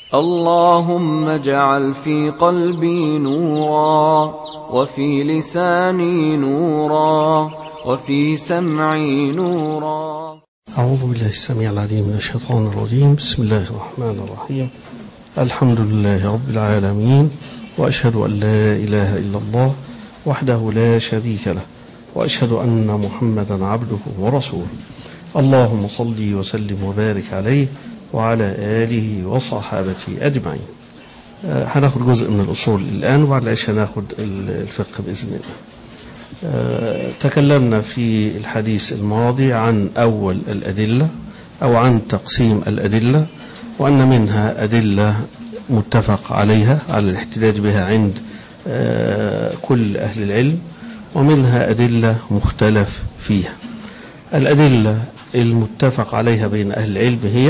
اللهم اجعل في قلبي نورا وفي لساني نورا وفي سمعي نورا أعوذ بالله السميع العليم من الشيطان الرجيم بسم الله الرحمن الرحيم الحمد لله رب العالمين وأشهد أن لا إله إلا الله وحده لا شريك له وأشهد أن محمدا عبده ورسوله اللهم صل وسلم وبارك عليه وعلى آله وصحابته أجمعين آه، هناخد جزء من الأصول الآن وبعد العشاء هناخد الفقه بإذن الله آه، تكلمنا في الحديث الماضي عن أول الأدلة أو عن تقسيم الأدلة وأن منها أدلة متفق عليها على الاحتجاج بها عند آه، كل أهل العلم ومنها أدلة مختلف فيها الأدلة المتفق عليها بين أهل العلم هي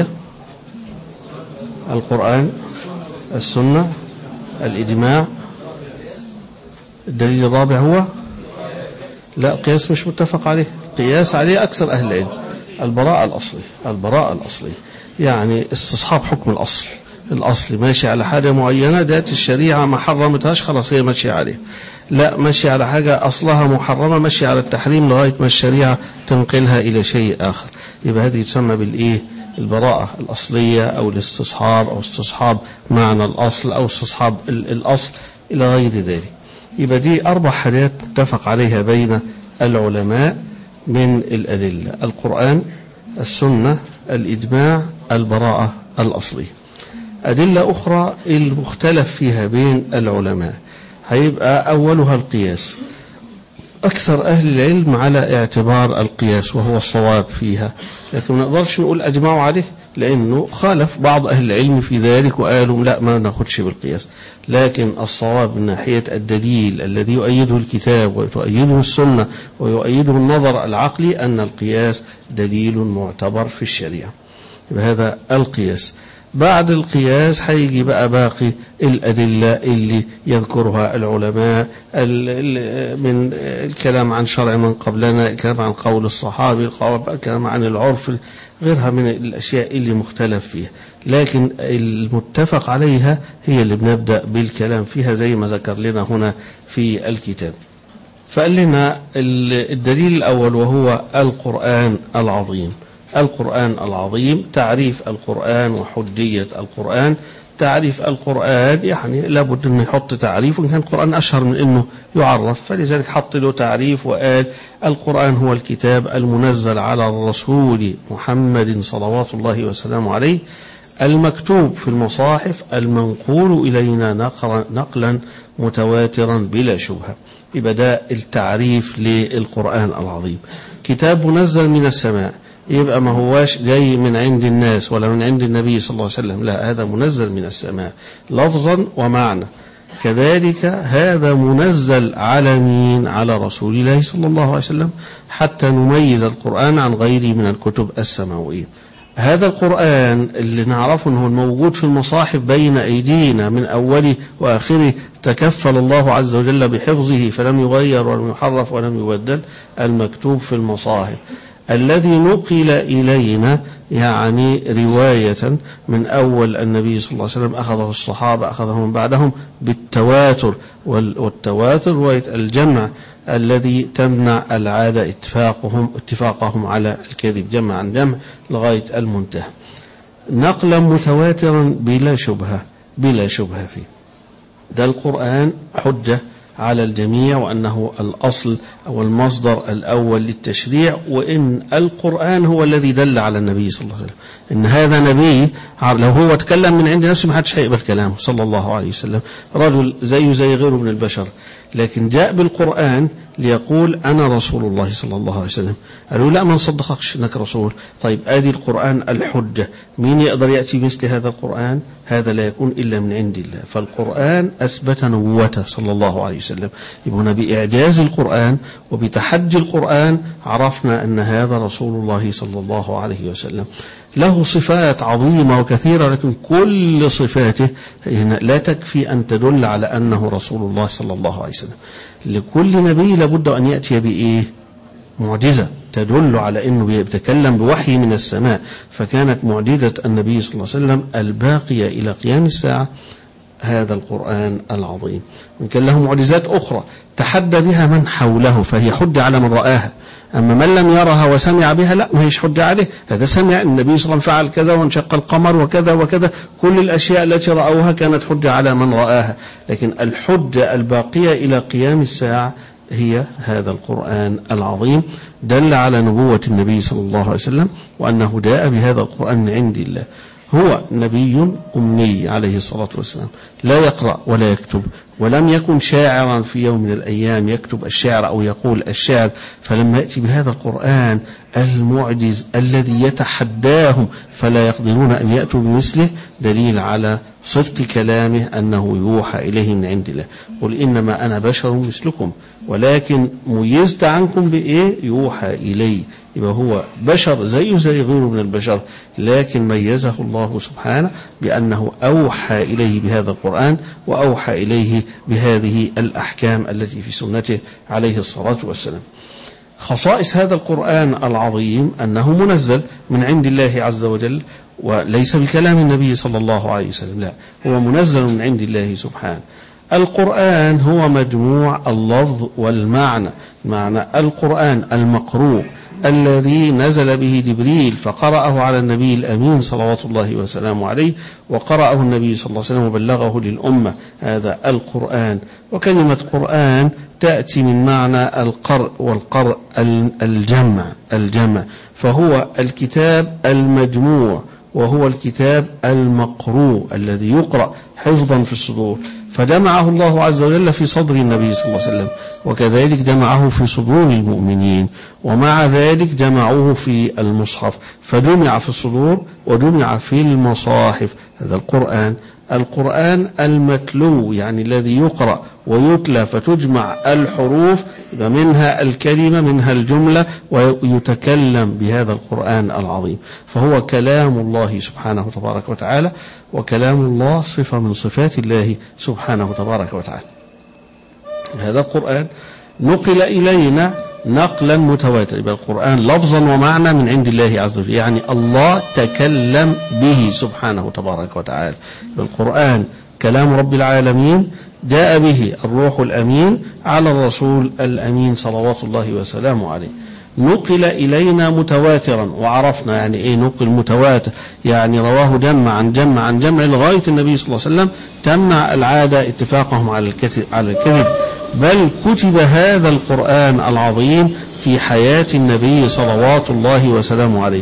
القرآن السنة الإجماع الدليل الرابع هو لا قياس مش متفق عليه قياس عليه أكثر أهل العلم البراءة الأصلي البراءة الأصلي يعني استصحاب حكم الأصل الأصل ماشي على حاجة معينة دات الشريعة ما حرمتهاش خلاص هي ماشية عليه لا ماشي على حاجة أصلها محرمة ماشي على التحريم لغاية ما الشريعة تنقلها إلى شيء آخر يبقى هذه تسمى بالإيه البراءة الأصلية أو الاستصحاب أو استصحاب معنى الأصل أو استصحاب الأصل إلى غير ذلك يبقى دي أربع حاجات متفق عليها بين العلماء من الأدلة القرآن السنة الإجماع البراءة الأصلية أدلة أخرى المختلف فيها بين العلماء هيبقى أولها القياس أكثر أهل العلم على اعتبار القياس وهو الصواب فيها لكن ما نقدرش نقول أجمعوا عليه لأنه خالف بعض أهل العلم في ذلك وقالوا لا ما ناخدش بالقياس لكن الصواب من ناحية الدليل الذي يؤيده الكتاب وتؤيده السنة ويؤيده النظر العقلي أن القياس دليل معتبر في الشريعة هذا القياس بعد القياس هيجي بقى باقي الأدلة اللي يذكرها العلماء من الكلام عن شرع من قبلنا الكلام عن قول الصحابي الكلام عن العرف غيرها من الأشياء اللي مختلف فيها لكن المتفق عليها هي اللي بنبدأ بالكلام فيها زي ما ذكر لنا هنا في الكتاب فقال لنا الدليل الأول وهو القرآن العظيم القرآن العظيم تعريف القرآن وحجية القرآن تعريف القرآن يعني لابد أن يحط تعريف وإن كان القرآن أشهر من أنه يعرف فلذلك حط له تعريف وقال القرآن هو الكتاب المنزل على الرسول محمد صلوات الله وسلامه عليه المكتوب في المصاحف المنقول إلينا نقلا متواترا بلا شبهة يبقى ده التعريف للقرآن العظيم كتاب منزل من السماء يبقى ما هواش جاي من عند الناس ولا من عند النبي صلى الله عليه وسلم لا هذا منزل من السماء لفظا ومعنى كذلك هذا منزل على مين على رسول الله صلى الله عليه وسلم حتى نميز القرآن عن غيره من الكتب السماوية هذا القرآن اللي نعرفه أنه الموجود في المصاحف بين أيدينا من أوله وآخره تكفل الله عز وجل بحفظه فلم يغير ولم يحرف ولم يبدل المكتوب في المصاحف الذي نقل إلينا يعني رواية من أول النبي صلى الله عليه وسلم أخذه الصحابة أخذه من بعدهم بالتواتر والتواتر رواية الجمع الذي تمنع العادة اتفاقهم اتفاقهم على الكذب جمع عن جمع لغاية المنتهى نقلا متواترا بلا شبهة بلا شبهة فيه ده القرآن حجة على الجميع وأنه الأصل أو المصدر الأول للتشريع وإن القرآن هو الذي دل على النبي صلى الله عليه وسلم إن هذا نبي لو هو تكلم من عند نفسه ما حدش هيقبل كلامه صلى الله عليه وسلم رجل زيه زي غيره من البشر لكن جاء بالقرآن ليقول أنا رسول الله صلى الله عليه وسلم قالوا لا ما نصدقكش أنك رسول طيب آدي القرآن الحجة مين يقدر يأتي مثل هذا القرآن هذا لا يكون إلا من عند الله فالقرآن أثبت نبوته صلى الله عليه وسلم يبقى بإعجاز القرآن وبتحدي القرآن عرفنا أن هذا رسول الله صلى الله عليه وسلم له صفات عظيمة وكثيرة لكن كل صفاته لا تكفي أن تدل على أنه رسول الله صلى الله عليه وسلم لكل نبي لابد أن يأتي بإيه معجزة تدل على أنه بيتكلم بوحي من السماء فكانت معجزة النبي صلى الله عليه وسلم الباقية إلى قيام الساعة هذا القرآن العظيم وإن كان له معجزات أخرى تحدى بها من حوله فهي حجة على من رآها أما من لم يرها وسمع بها لا ما هيش حجة عليه هذا سمع النبي صلى الله عليه وسلم فعل كذا وانشق القمر وكذا وكذا كل الأشياء التي رأوها كانت حجة على من رآها لكن الحجة الباقية إلى قيام الساعة هي هذا القرآن العظيم دل على نبوة النبي صلى الله عليه وسلم وأنه جاء بهذا القرآن من عند الله هو نبي أمي عليه الصلاة والسلام لا يقرأ ولا يكتب ولم يكن شاعرا في يوم من الأيام يكتب الشعر أو يقول الشعر فلما يأتي بهذا القرآن المعجز الذي يتحداهم فلا يقدرون أن يأتوا بمثله دليل على صدق كلامه أنه يوحى إليه من عند الله قل إنما أنا بشر مثلكم ولكن ميزت عنكم بإيه يوحى إلي يبقى هو بشر زيه زي غيره من البشر لكن ميزه الله سبحانه بأنه أوحى إليه بهذا القرآن وأوحى إليه بهذه الأحكام التي في سنته عليه الصلاة والسلام خصائص هذا القرآن العظيم أنه منزل من عند الله عز وجل وليس بكلام النبي صلى الله عليه وسلم لا هو منزل من عند الله سبحانه القرآن هو مجموع اللفظ والمعنى معنى القرآن المقروء الذي نزل به جبريل فقرأه على النبي الأمين صلوات الله وسلامه عليه وقرأه النبي صلى الله عليه وسلم وبلغه للأمة هذا القرآن وكلمة قرآن تأتي من معنى القرء والقرء الجمع الجمع فهو الكتاب المجموع وهو الكتاب المقروء الذي يقرأ حفظا في الصدور فجمعه الله عز وجل في صدر النبي صلى الله عليه وسلم وكذلك جمعه في صدور المؤمنين ومع ذلك جمعوه في المصحف فجمع في الصدور وجمع في المصاحف هذا القرآن القرآن المتلو يعني الذي يقرأ ويتلى فتجمع الحروف منها الكلمة منها الجملة ويتكلم بهذا القرآن العظيم فهو كلام الله سبحانه تبارك وتعالى وكلام الله صفة من صفات الله سبحانه تبارك وتعالى هذا القرآن نقل إلينا نقلا متواتر يبقى القرآن لفظا ومعنى من عند الله عز وجل يعني الله تكلم به سبحانه تبارك وتعالى القرآن كلام رب العالمين جاء به الروح الأمين على الرسول الأمين صلوات الله وسلامه عليه نقل إلينا متواترا وعرفنا يعني إيه نقل متواتر يعني رواه جمع عن جمع عن جمع لغاية النبي صلى الله عليه وسلم تمنع العادة اتفاقهم على الكذب, على الكذب بل كتب هذا القرآن العظيم في حياة النبي صلوات الله وسلامه عليه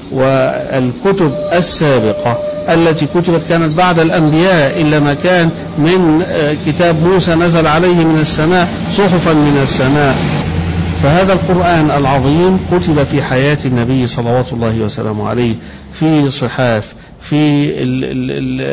والكتب السابقة التي كتبت كانت بعد الأنبياء إلا ما كان من كتاب موسى نزل عليه من السماء صحفا من السماء فهذا القرآن العظيم كتب في حياة النبي صلوات الله وسلامه عليه في صحاف في ال ال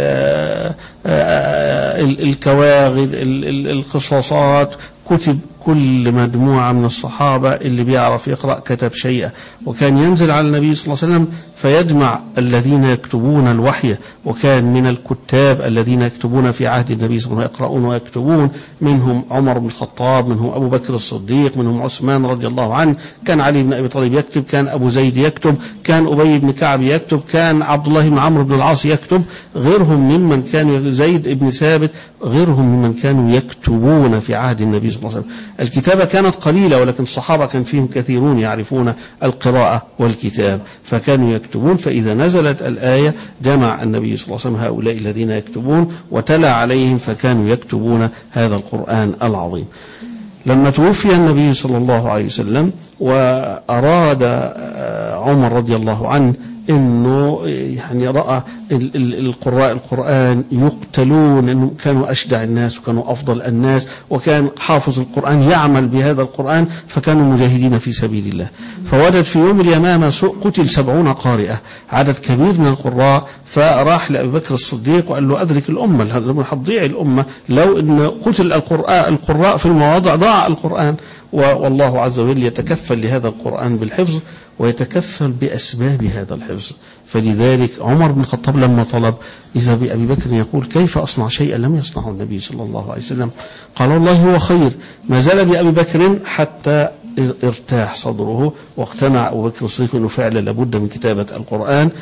ال الكواغد القصاصات كتب كل مجموعة من الصحابة اللي بيعرف يقرأ كتب شيئا وكان ينزل على النبي صلى الله عليه وسلم فيجمع الذين يكتبون الوحي وكان من الكتاب الذين يكتبون في عهد النبي صلى الله عليه وسلم يقرؤون ويكتبون منهم عمر بن الخطاب منهم أبو بكر الصديق منهم عثمان رضي الله عنه كان علي بن أبي طالب يكتب كان أبو زيد يكتب كان أبي بن كعب يكتب كان عبد الله بن عمرو بن العاص يكتب غيرهم ممن كانوا زيد بن ثابت غيرهم ممن كانوا يكتبون في عهد النبي صلى الله عليه وسلم الكتابة كانت قليلة ولكن الصحابة كان فيهم كثيرون يعرفون القراءة والكتاب فكانوا يكتبون فإذا نزلت الآية جمع النبي صلى الله عليه وسلم هؤلاء الذين يكتبون وتلا عليهم فكانوا يكتبون هذا القرآن العظيم لما توفي النبي صلى الله عليه وسلم وأراد عمر رضي الله عنه انه يعني راى القراء القران يقتلون انهم كانوا اشجع الناس وكانوا افضل الناس وكان حافظ القران يعمل بهذا القران فكانوا مجاهدين في سبيل الله فوجد في يوم اليمامه قتل سبعون قارئه عدد كبير من القراء فراح لابي بكر الصديق وقال له ادرك الامه هتضيع الامه لو ان قتل القراء القراء في المواضع ضاع القران والله عز وجل يتكفل لهذا القرآن بالحفظ ويتكفل بأسباب هذا الحفظ فلذلك عمر بن الخطاب لما طلب إذا بأبي بكر يقول كيف أصنع شيئا لم يصنعه النبي صلى الله عليه وسلم قال والله هو خير ما زال بأبي بكر حتى ارتاح صدره واقتنع أبو بكر الصديق أنه فعلا لابد من كتابة القرآن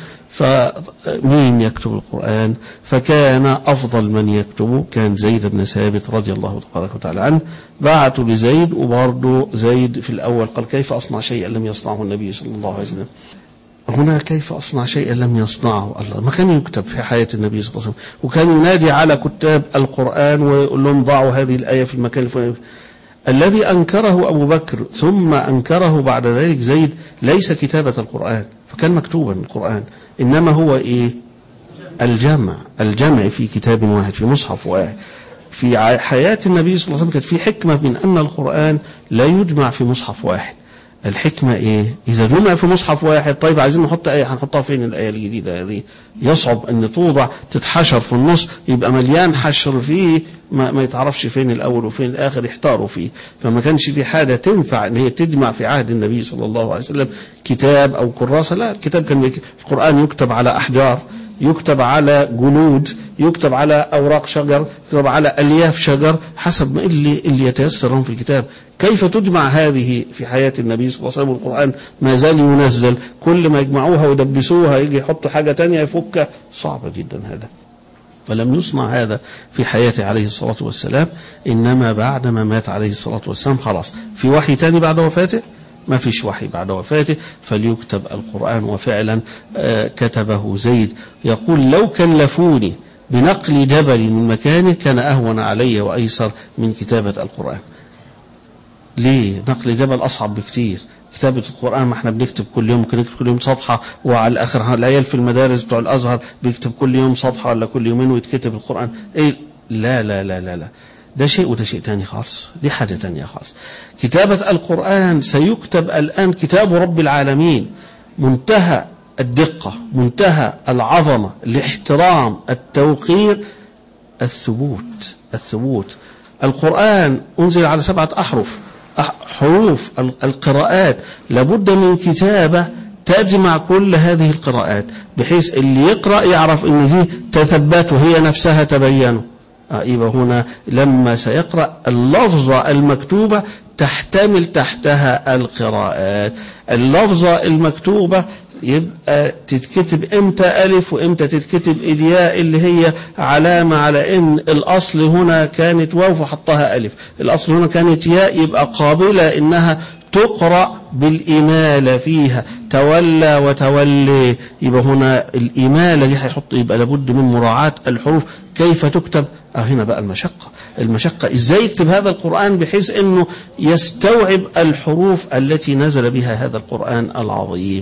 فمين يكتب القرآن فكان أفضل من يكتبه كان زيد بن ثابت رضي الله تبارك وتعالى عنه بعثوا لزيد وبرضه زيد في الأول قال كيف أصنع شيئا لم يصنعه النبي صلى الله عليه وسلم هنا كيف أصنع شيئا لم يصنعه الله ما كان يكتب في حياة النبي صلى الله عليه وسلم وكان ينادي على كتاب القرآن ويقول لهم ضعوا هذه الآية في المكان الفلاني الذي أنكره أبو بكر ثم أنكره بعد ذلك زيد ليس كتابة القرآن فكان مكتوبا القرآن إنما هو إيه الجمع الجمع في كتاب واحد في مصحف واحد في حياة النبي صلى الله عليه وسلم كانت في حكمة من أن القرآن لا يجمع في مصحف واحد الحكمة ايه اذا جمع في مصحف واحد طيب عايزين نحط ايه هنحطها فين الايه الجديدة هذه يصعب ان توضع تتحشر في النص يبقى مليان حشر فيه ما, ما يتعرفش فين الاول وفين الاخر يحتاروا فيه فما كانش في حاجة تنفع ان هي تجمع في عهد النبي صلى الله عليه وسلم كتاب او كراسة لا الكتاب كان القرآن يكتب على احجار يكتب على جلود يكتب على أوراق شجر يكتب على ألياف شجر حسب ما اللي, اللي يتيسر لهم في الكتاب كيف تجمع هذه في حياة النبي صلى الله عليه وسلم والقرآن ما زال ينزل كل ما يجمعوها ويدبسوها يجي يحطوا حاجة تانية يفكها صعب جدا هذا فلم يصنع هذا في حياته عليه الصلاة والسلام إنما بعدما مات عليه الصلاة والسلام خلاص في وحي تاني بعد وفاته ما فيش وحي بعد وفاته فليكتب القرآن وفعلا كتبه زيد يقول لو كلفوني بنقل جبل من مكانه كان أهون علي وأيسر من كتابة القرآن ليه نقل جبل أصعب بكتير كتابة القرآن ما احنا بنكتب كل يوم ممكن نكتب كل يوم صفحة وعلى الآخر العيال في المدارس بتوع الأزهر بيكتب كل يوم صفحة ولا كل يومين ويتكتب القرآن ايه لا لا لا لا لا ده شيء وده شيء تاني خالص دي حاجة تانية خالص كتابة القرآن سيكتب الآن كتاب رب العالمين منتهى الدقة منتهى العظمة الاحترام التوقير الثبوت الثبوت القرآن أنزل على سبعة أحرف حروف القراءات لابد من كتابة تجمع كل هذه القراءات بحيث اللي يقرأ يعرف ان دي تثبت وهي نفسها تبين يبقى هنا لما سيقرأ اللفظة المكتوبة تحتمل تحتها القراءات اللفظة المكتوبة يبقى تتكتب امتى ألف وامتى تتكتب الياء اللي هي علامة على ان الأصل هنا كانت واو فحطها ألف الأصل هنا كانت ياء يبقى قابلة انها تقرأ بالإمالة فيها تولى وتولي يبقى هنا الإمالة دي هيحط يبقى لابد من مراعاة الحروف كيف تكتب اه هنا بقى المشقة المشقة ازاي يكتب هذا القرآن بحيث انه يستوعب الحروف التي نزل بها هذا القرآن العظيم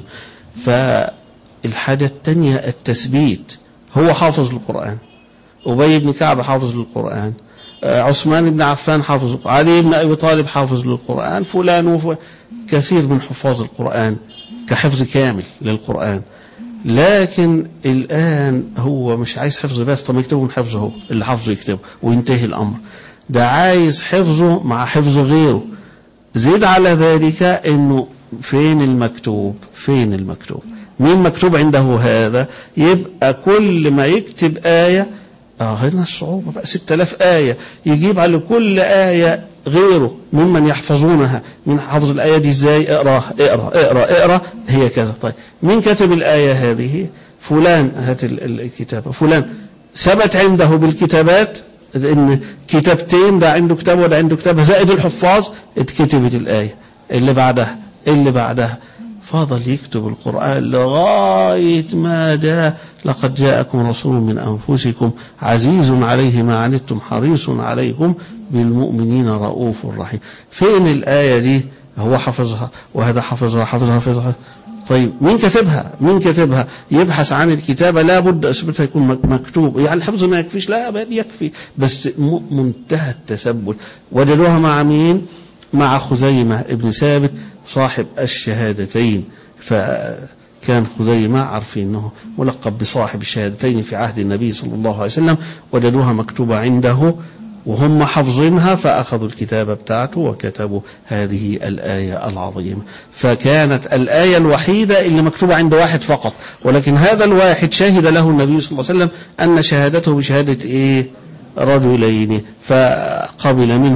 فالحاجة الثانية التثبيت هو حافظ للقرآن أبي بن كعب حافظ للقرآن عثمان بن عفان حافظ القرآن علي بن أبي طالب حافظ للقرآن فلان وفلان كثير من حفاظ القرآن كحفظ كامل للقرآن لكن الآن هو مش عايز حفظ بس طب يكتبه من حفظه هو اللي حفظه يكتبه وينتهي الأمر ده عايز حفظه مع حفظ غيره زيد على ذلك انه فين المكتوب فين المكتوب مين مكتوب عنده هذا يبقى كل ما يكتب آية اه هنا الصعوبة بقى 6000 آية يجيب على كل آية غيره ممن يحفظونها من حافظ الآية دي ازاي اقرا اقرا اقرا اقرا هي كذا طيب مين كتب الآية هذه فلان هات الكتابة فلان ثبت عنده بالكتابات ان كتابتين ده عنده كتاب وده عنده كتاب زائد الحفاظ اتكتبت الآية اللي بعدها اللي بعدها فضل يكتب القرآن لغاية ما جاء لقد جاءكم رسول من أنفسكم عزيز عليه ما عنتم حريص عليكم بالمؤمنين رؤوف رحيم فين الآية دي هو حفظها وهذا حفظها حفظها حفظها طيب مين كتبها مين كتبها يبحث عن الكتابة لا بد اثبتها يكون مكتوب يعني الحفظ ما يكفيش لا بل يكفي بس منتهى التثبت وجدوها مع مين مع خزيمة ابن ثابت صاحب الشهادتين فكان خزيمة عارفين أنه ملقب بصاحب الشهادتين في عهد النبي صلى الله عليه وسلم وجدوها مكتوبة عنده وهم حافظينها فأخذوا الكتابة بتاعته وكتبوا هذه الآية العظيمة فكانت الآية الوحيدة اللي مكتوبة عند واحد فقط ولكن هذا الواحد شهد له النبي صلى الله عليه وسلم أن شهادته بشهادة إيه رجلين فقبل منه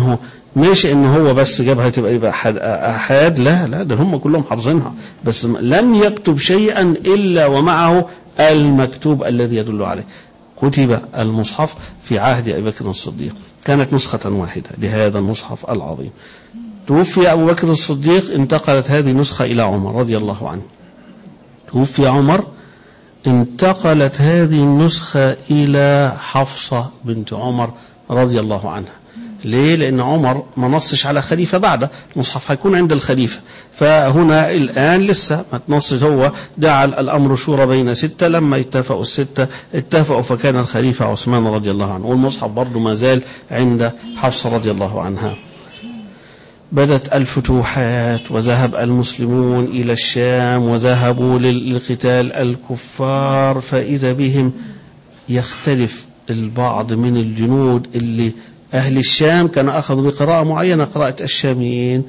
مش ان هو بس جابها تبقى يبقى احاد لا لا ده هم كلهم حافظينها بس لم يكتب شيئا الا ومعه المكتوب الذي يدل عليه كتب المصحف في عهد ابي بكر الصديق كانت نسخة واحدة لهذا المصحف العظيم توفي أبو بكر الصديق انتقلت هذه النسخة إلى عمر رضي الله عنه توفي عمر انتقلت هذه النسخة إلى حفصة بنت عمر رضي الله عنها ليه؟ لأن عمر ما نصش على خليفة بعده المصحف هيكون عند الخليفة فهنا الآن لسه ما تنصش هو جعل الأمر شورى بين ستة لما اتفقوا الستة اتفقوا فكان الخليفة عثمان رضي الله عنه والمصحف برضه ما زال عند حفصة رضي الله عنها بدت الفتوحات وذهب المسلمون إلى الشام وذهبوا لقتال الكفار فإذا بهم يختلف البعض من الجنود اللي أهل الشام كانوا أخذوا بقراءة معينة قراءة الشاميين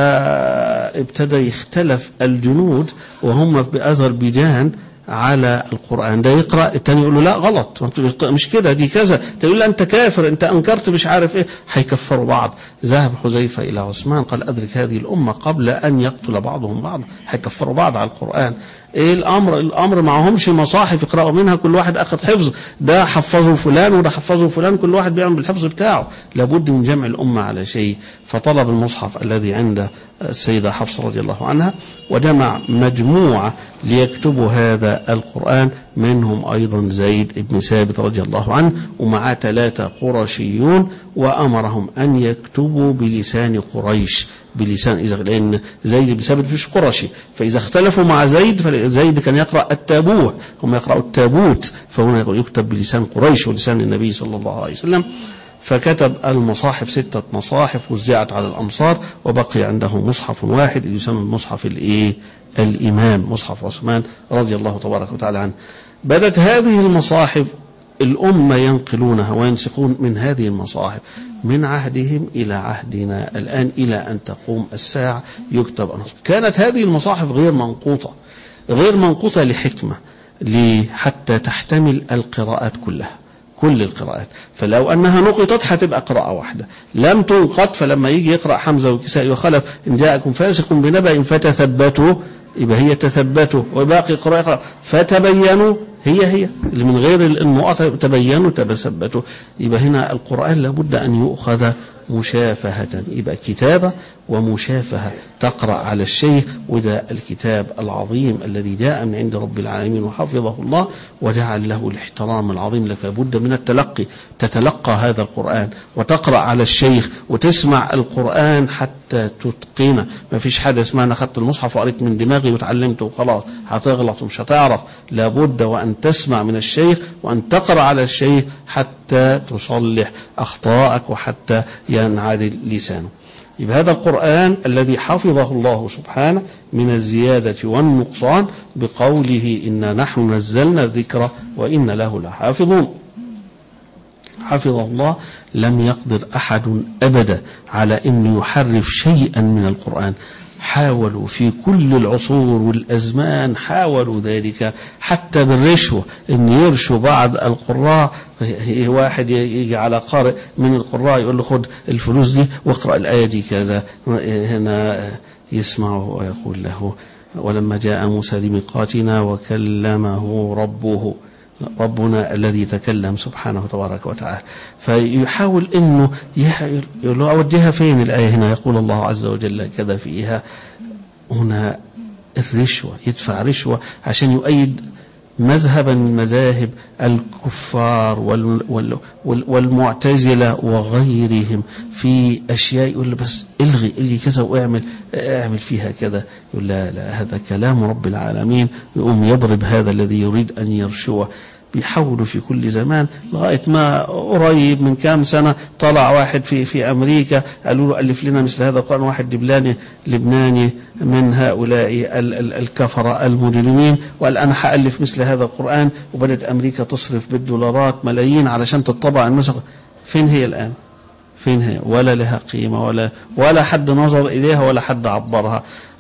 فابتدى يختلف الجنود وهم بأذربيجان على القرآن ده يقرأ التاني يقول له لا غلط مش كده دي كذا تقول له أنت كافر أنت أنكرت مش عارف إيه هيكفروا بعض ذهب حذيفة إلى عثمان قال أدرك هذه الأمة قبل أن يقتل بعضهم بعض هيكفروا بعض على القرآن ايه الامر الامر معهمش مصاحف يقراوا منها كل واحد اخذ حفظ ده حفظه فلان وده حفظه فلان كل واحد بيعمل بالحفظ بتاعه لابد من جمع الامه على شيء فطلب المصحف الذي عند السيده حفصه رضي الله عنها وجمع مجموعه ليكتبوا هذا القران منهم ايضا زيد بن ثابت رضي الله عنه ومعاه ثلاثه قرشيون وامرهم ان يكتبوا بلسان قريش بلسان إذا لأن زيد بن ثابت مش قرشي فإذا اختلفوا مع زيد فزيد كان يقرأ التابوه هم يقرأوا التابوت فهنا يكتب بلسان قريش ولسان النبي صلى الله عليه وسلم فكتب المصاحف ستة مصاحف وزعت على الأمصار وبقي عنده مصحف واحد يسمى المصحف الإيه الإمام مصحف عثمان رضي الله تبارك وتعالى عنه بدت هذه المصاحف الأمة ينقلونها وينسخون من هذه المصاحف من عهدهم إلى عهدنا الآن إلى أن تقوم الساعة يكتب أنصر كانت هذه المصاحف غير منقوطة غير منقوطة لحكمة حتى تحتمل القراءات كلها كل القراءات فلو أنها نقطت هتبقى قراءة واحدة لم تنقط فلما يجي يقرأ حمزة والكسائي وخلف إن جاءكم فاسق بنبأ فتثبتوا يبقى هي تثبتوا وباقي القراءة فتبينوا هي هي اللي من غير النقط تبينوا تثبتوا يبقى هنا القرآن لابد أن يؤخذ مشافهة يبقى كتابة ومشافهة تقرأ على الشيخ وده الكتاب العظيم الذي جاء من عند رب العالمين وحفظه الله وجعل له الاحترام العظيم لك بد من التلقي تتلقى هذا القرآن وتقرأ على الشيخ وتسمع القرآن حتى تتقنه ما فيش حاجة اسمها أنا أخذت المصحف وقريت من دماغي وتعلمته وخلاص هتغلط ومش هتعرف لابد وأن تسمع من الشيخ وأن تقرأ على الشيخ حتى تصلح أخطاءك وحتى ينعدل لسانك يبقى هذا القرآن الذي حفظه الله سبحانه من الزيادة والنقصان بقوله إنا نحن نزلنا الذكر وإن له لحافظون حفظه الله لم يقدر أحد أبدا على أن يحرف شيئا من القرآن حاولوا في كل العصور والأزمان حاولوا ذلك حتى بالرشوة أن يرشوا بعض القراء واحد يجي على قارئ من القراء يقول له خد الفلوس دي واقرأ الآية دي كذا هنا يسمعه ويقول له ولما جاء موسى لميقاتنا وكلمه ربه ربنا الذي تكلم سبحانه تبارك وتعالى فيحاول انه يقول له اوديها فين الايه هنا يقول الله عز وجل كذا فيها هنا الرشوه يدفع رشوه عشان يؤيد مذهبا من مذاهب الكفار والمعتزلة وغيرهم في أشياء يقول له بس الغي الغي كذا واعمل اعمل فيها كذا يقول لا لا هذا كلام رب العالمين يقوم يضرب هذا الذي يريد أن يرشوه بيحاولوا في كل زمان لغاية ما قريب من كام سنة طلع واحد في في أمريكا قالوا له ألف لنا مثل هذا القرآن واحد لبناني لبناني من هؤلاء الكفرة المجرمين وقال أنا حألف مثل هذا القرآن وبدأت أمريكا تصرف بالدولارات ملايين علشان تطبع النسخ فين هي الآن؟ فين هي؟ ولا لها قيمة ولا ولا حد نظر إليها ولا حد عبرها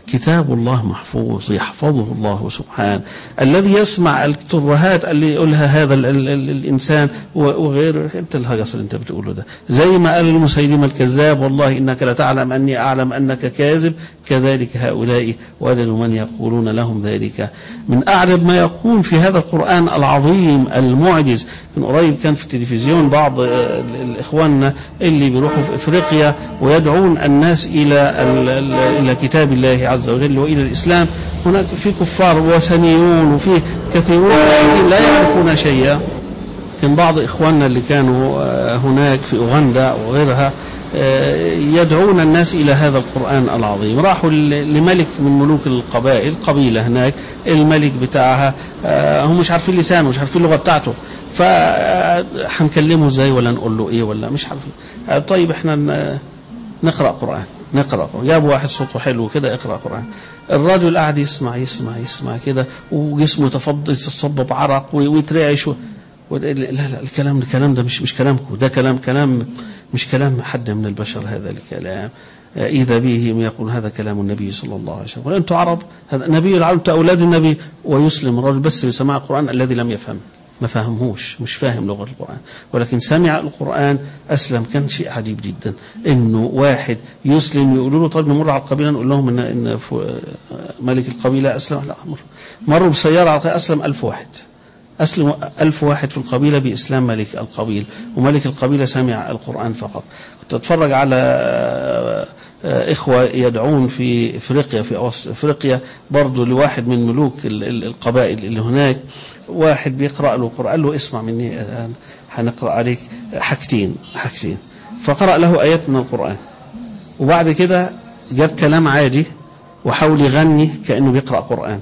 كتاب الله محفوظ يحفظه الله سبحانه الذي يسمع الترهات اللي يقولها هذا ال ال ال الإنسان وغيره أنت الهجس اللي أنت بتقوله ده زي ما قال المسيلمة الكذاب والله إنك لتعلم أني أعلم أنك كاذب كذلك هؤلاء ولد من يقولون لهم ذلك من أعجب ما يكون في هذا القرآن العظيم المعجز من قريب كان في التلفزيون بعض إخواننا اللي بيروحوا في إفريقيا ويدعون الناس إلى إلى كتاب الله عز وجل وإلى الإسلام هناك في كفار وثنيون وفي كثيرون لا يعرفون شيئا كان بعض إخواننا اللي كانوا هناك في أوغندا وغيرها يدعون الناس إلى هذا القرآن العظيم راحوا لملك من ملوك القبائل قبيلة هناك الملك بتاعها هم مش عارفين لسانه مش عارفين اللغة بتاعته فهنكلمه ازاي ولا نقول له ايه ولا مش عارفين طيب احنا نقرأ قرآن نقرأ قرآن جاب واحد صوته حلو كده اقرأ قرآن الرجل قاعد يسمع يسمع يسمع كده وجسمه يتفضل يتصبب عرق ويترعش و... لا لا الكلام الكلام ده مش مش كلامكم ده كلام كلام مش كلام حد من البشر هذا الكلام إذا بهم يقول هذا كلام النبي صلى الله عليه وسلم أنتم عرب هذا نبي العرب أولاد النبي ويسلم الرجل بس بسماع القرآن الذي لم يفهم ما فهمهوش مش فاهم لغة القرآن ولكن سمع القرآن أسلم كان شيء عجيب جدا إنه واحد يسلم يقولوا له طيب نمر على القبيلة نقول لهم إن, إن ملك القبيلة أسلم لا مر مروا بسيارة على أسلم ألف واحد أسلم ألف واحد في القبيلة بإسلام ملك القبيل وملك القبيلة سمع القرآن فقط كنت أتفرج على إخوة يدعون في إفريقيا في أوسط إفريقيا برضو لواحد من ملوك القبائل اللي هناك واحد بيقرأ له قرآن له اسمع مني الآن هنقرأ عليك حاجتين حاجتين فقرأ له آيات من القرآن وبعد كده جاب كلام عادي وحاول يغني كأنه بيقرأ قرآن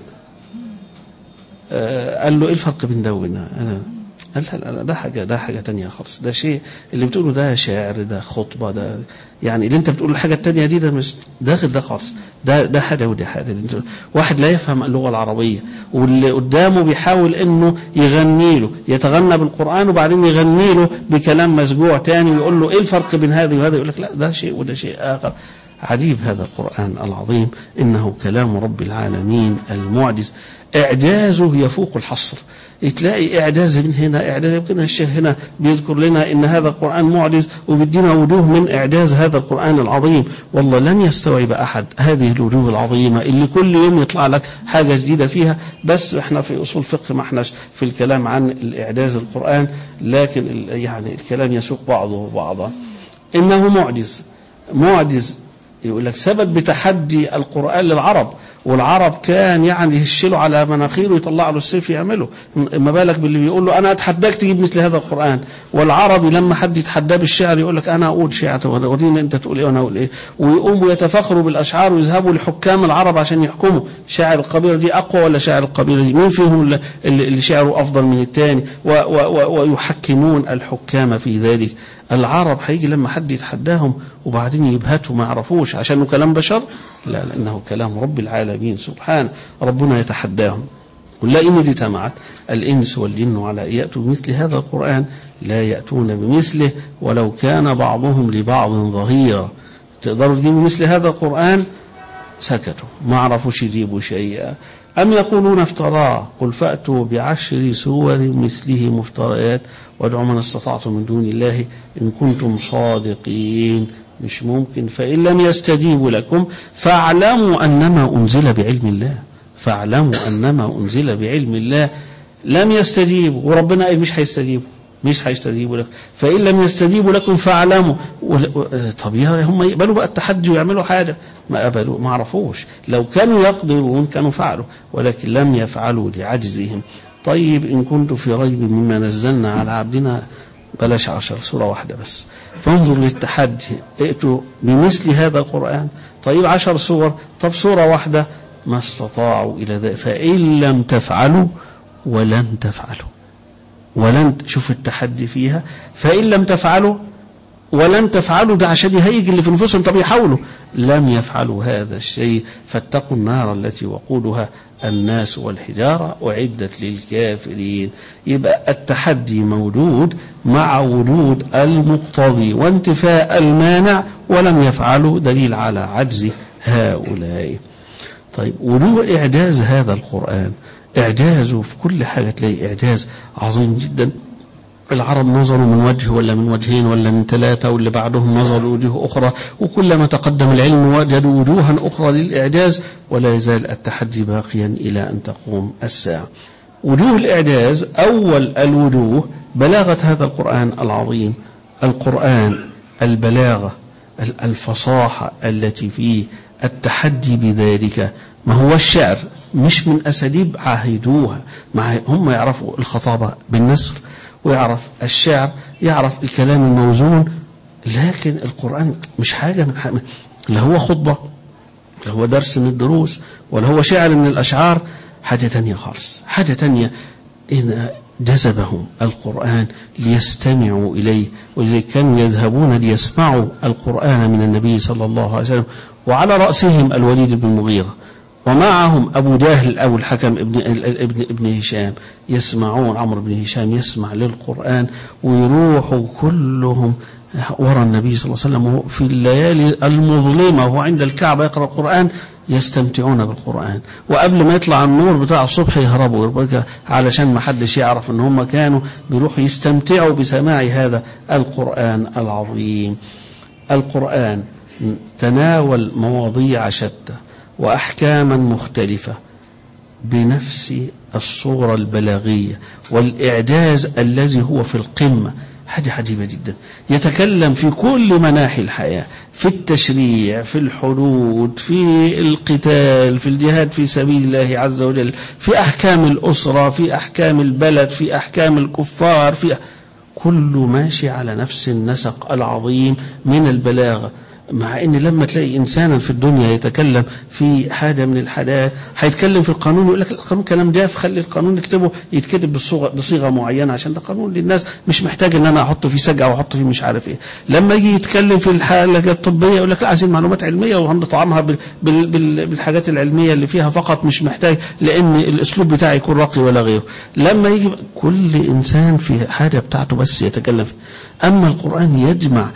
قال له ايه الفرق بين ده وبين قال لا لا ده حاجة ده حاجة تانية خالص ده شيء اللي بتقوله ده شعر ده خطبة ده يعني اللي انت بتقوله الحاجة التانية دي ده مش داخل ده خالص ده ده حاجة ودي حاجة واحد لا يفهم اللغة العربية واللي قدامه بيحاول انه يغني له يتغنى بالقرآن وبعدين يغني له بكلام مسجوع تاني ويقول له ايه الفرق بين هذا وهذا يقول لك لا ده شيء وده شيء آخر عجيب هذا القرآن العظيم إنه كلام رب العالمين المعجز إعجازه يفوق الحصر تلاقي إعجاز من هنا إعجاز يمكن الشيخ هنا بيذكر لنا إن هذا القرآن معجز وبيدينا وجوه من إعجاز هذا القرآن العظيم والله لن يستوعب أحد هذه الوجوه العظيمة اللي كل يوم يطلع لك حاجة جديدة فيها بس احنا في أصول فقه ما احناش في الكلام عن الإعجاز القرآن لكن يعني الكلام يسوق بعضه بعضا إنه معجز معجز يقول لك ثبت بتحدي القرآن للعرب والعرب كان يعني يهشلوا على مناخيره ويطلع له السيف يعمله ما بالك باللي بيقول له انا اتحداك تجيب مثل هذا القران والعربي لما حد يتحداه بالشعر يقول لك انا اقول شعر وريني انت تقول ايه وانا اقول ايه ويقوموا يتفاخروا بالاشعار ويذهبوا لحكام العرب عشان يحكموا شاعر القبيله دي اقوى ولا شاعر القبيله دي مين فيهم اللي, اللي شعره افضل من الثاني ويحكمون الحكام في ذلك العرب هيجي لما حد يتحداهم وبعدين يبهتوا ما يعرفوش عشانه كلام بشر لا لانه كلام رب العالمين سبحانه ربنا يتحداهم قل لا إن اجتمعت الإنس والجن على أن يأتوا بمثل هذا القرآن لا يأتون بمثله ولو كان بعضهم لبعض ظهيرا تقدروا تجيبوا مثل هذا القرآن سكتوا ما عرفوش يجيبوا شيئا أم يقولون افتراه قل فأتوا بعشر سور مثله مفتريات وادعوا من استطعتم من دون الله إن كنتم صادقين مش ممكن فإن لم يستجيبوا لكم فاعلموا أنما أنزل بعلم الله فاعلموا أنما أنزل بعلم الله لم يستجيبوا وربنا أي مش هيستجيبوا مش هيستجيبوا لكم فإن لم يستجيبوا لكم فاعلموا طب هم يقبلوا بقى التحدي ويعملوا حاجة ما قبلوا ما عرفوش لو كانوا يقدرون كانوا فعلوا ولكن لم يفعلوا لعجزهم طيب إن كنت في ريب مما نزلنا على عبدنا بلاش عشر سورة واحدة بس فانظر للتحدي ائتوا بمثل هذا القرآن طيب عشر سور طب سورة واحدة ما استطاعوا إلى ذلك فإن لم تفعلوا ولن تفعلوا ولن شوف التحدي فيها فإن لم تفعلوا ولن تفعلوا ده عشان يهيج اللي في نفوسهم طب يحاولوا لم يفعلوا هذا الشيء فاتقوا النار التي وقودها الناس والحجارة أعدت للكافرين يبقى التحدي موجود مع وجود المقتضي وانتفاء المانع ولم يفعلوا دليل على عجز هؤلاء طيب وله إعجاز هذا القرآن إعجازه في كل حاجة تلاقي إعجاز عظيم جدا العرب نظروا من وجه ولا من وجهين ولا من ثلاثة واللي بعدهم نظروا وجوه أخرى وكلما تقدم العلم وجدوا وجوها أخرى للإعجاز ولا يزال التحدي باقيا إلى أن تقوم الساعة وجوه الإعجاز أول الوجوه بلاغة هذا القرآن العظيم القرآن البلاغة الفصاحة التي فيه التحدي بذلك ما هو الشعر مش من أساليب عاهدوها مع هم يعرفوا الخطابة بالنسر ويعرف الشعر يعرف الكلام الموزون لكن القرآن مش حاجة من حاجة لا هو خطبة لا هو درس من الدروس ولا هو شعر من الأشعار حاجة تانية خالص حاجة تانية إن جذبهم القرآن ليستمعوا إليه وإذا كانوا يذهبون ليسمعوا القرآن من النبي صلى الله عليه وسلم وعلى رأسهم الوليد بن المغيرة ومعهم أبو جهل أو الحكم ابن, ابن, ابن هشام يسمعون عمرو بن هشام يسمع للقرآن ويروحوا كلهم ورا النبي صلى الله عليه وسلم في الليالي المظلمة وهو عند الكعبة يقرأ القرآن يستمتعون بالقرآن وقبل ما يطلع النور بتاع الصبح يهربوا علشان ما حدش يعرف ان هم كانوا بيروحوا يستمتعوا بسماع هذا القرآن العظيم القرآن تناول مواضيع شتى وأحكاما مختلفة بنفس الصورة البلاغية والإعجاز الذي هو في القمة حاجة عجيبة جدا يتكلم في كل مناحي الحياة في التشريع في الحدود في القتال في الجهاد في سبيل الله عز وجل في أحكام الأسرة في أحكام البلد في أحكام الكفار في كله ماشي على نفس النسق العظيم من البلاغة مع ان لما تلاقي انسانا في الدنيا يتكلم في حاجه من الحاجات هيتكلم في القانون ويقول لك القانون كلام جاف خلي القانون نكتبه يتكتب بصيغه بصيغه معينه عشان ده قانون للناس مش محتاج ان انا احط فيه سجع واحط فيه مش عارف ايه لما يجي يتكلم في الحاله الطبيه يقول لك لا عايزين معلومات علميه وهنطعمها بال بال بال بالحاجات العلميه اللي فيها فقط مش محتاج لان الاسلوب بتاعي يكون راقي ولا غيره لما يجي كل انسان في حاجه بتاعته بس يتكلم فيها اما القران يجمع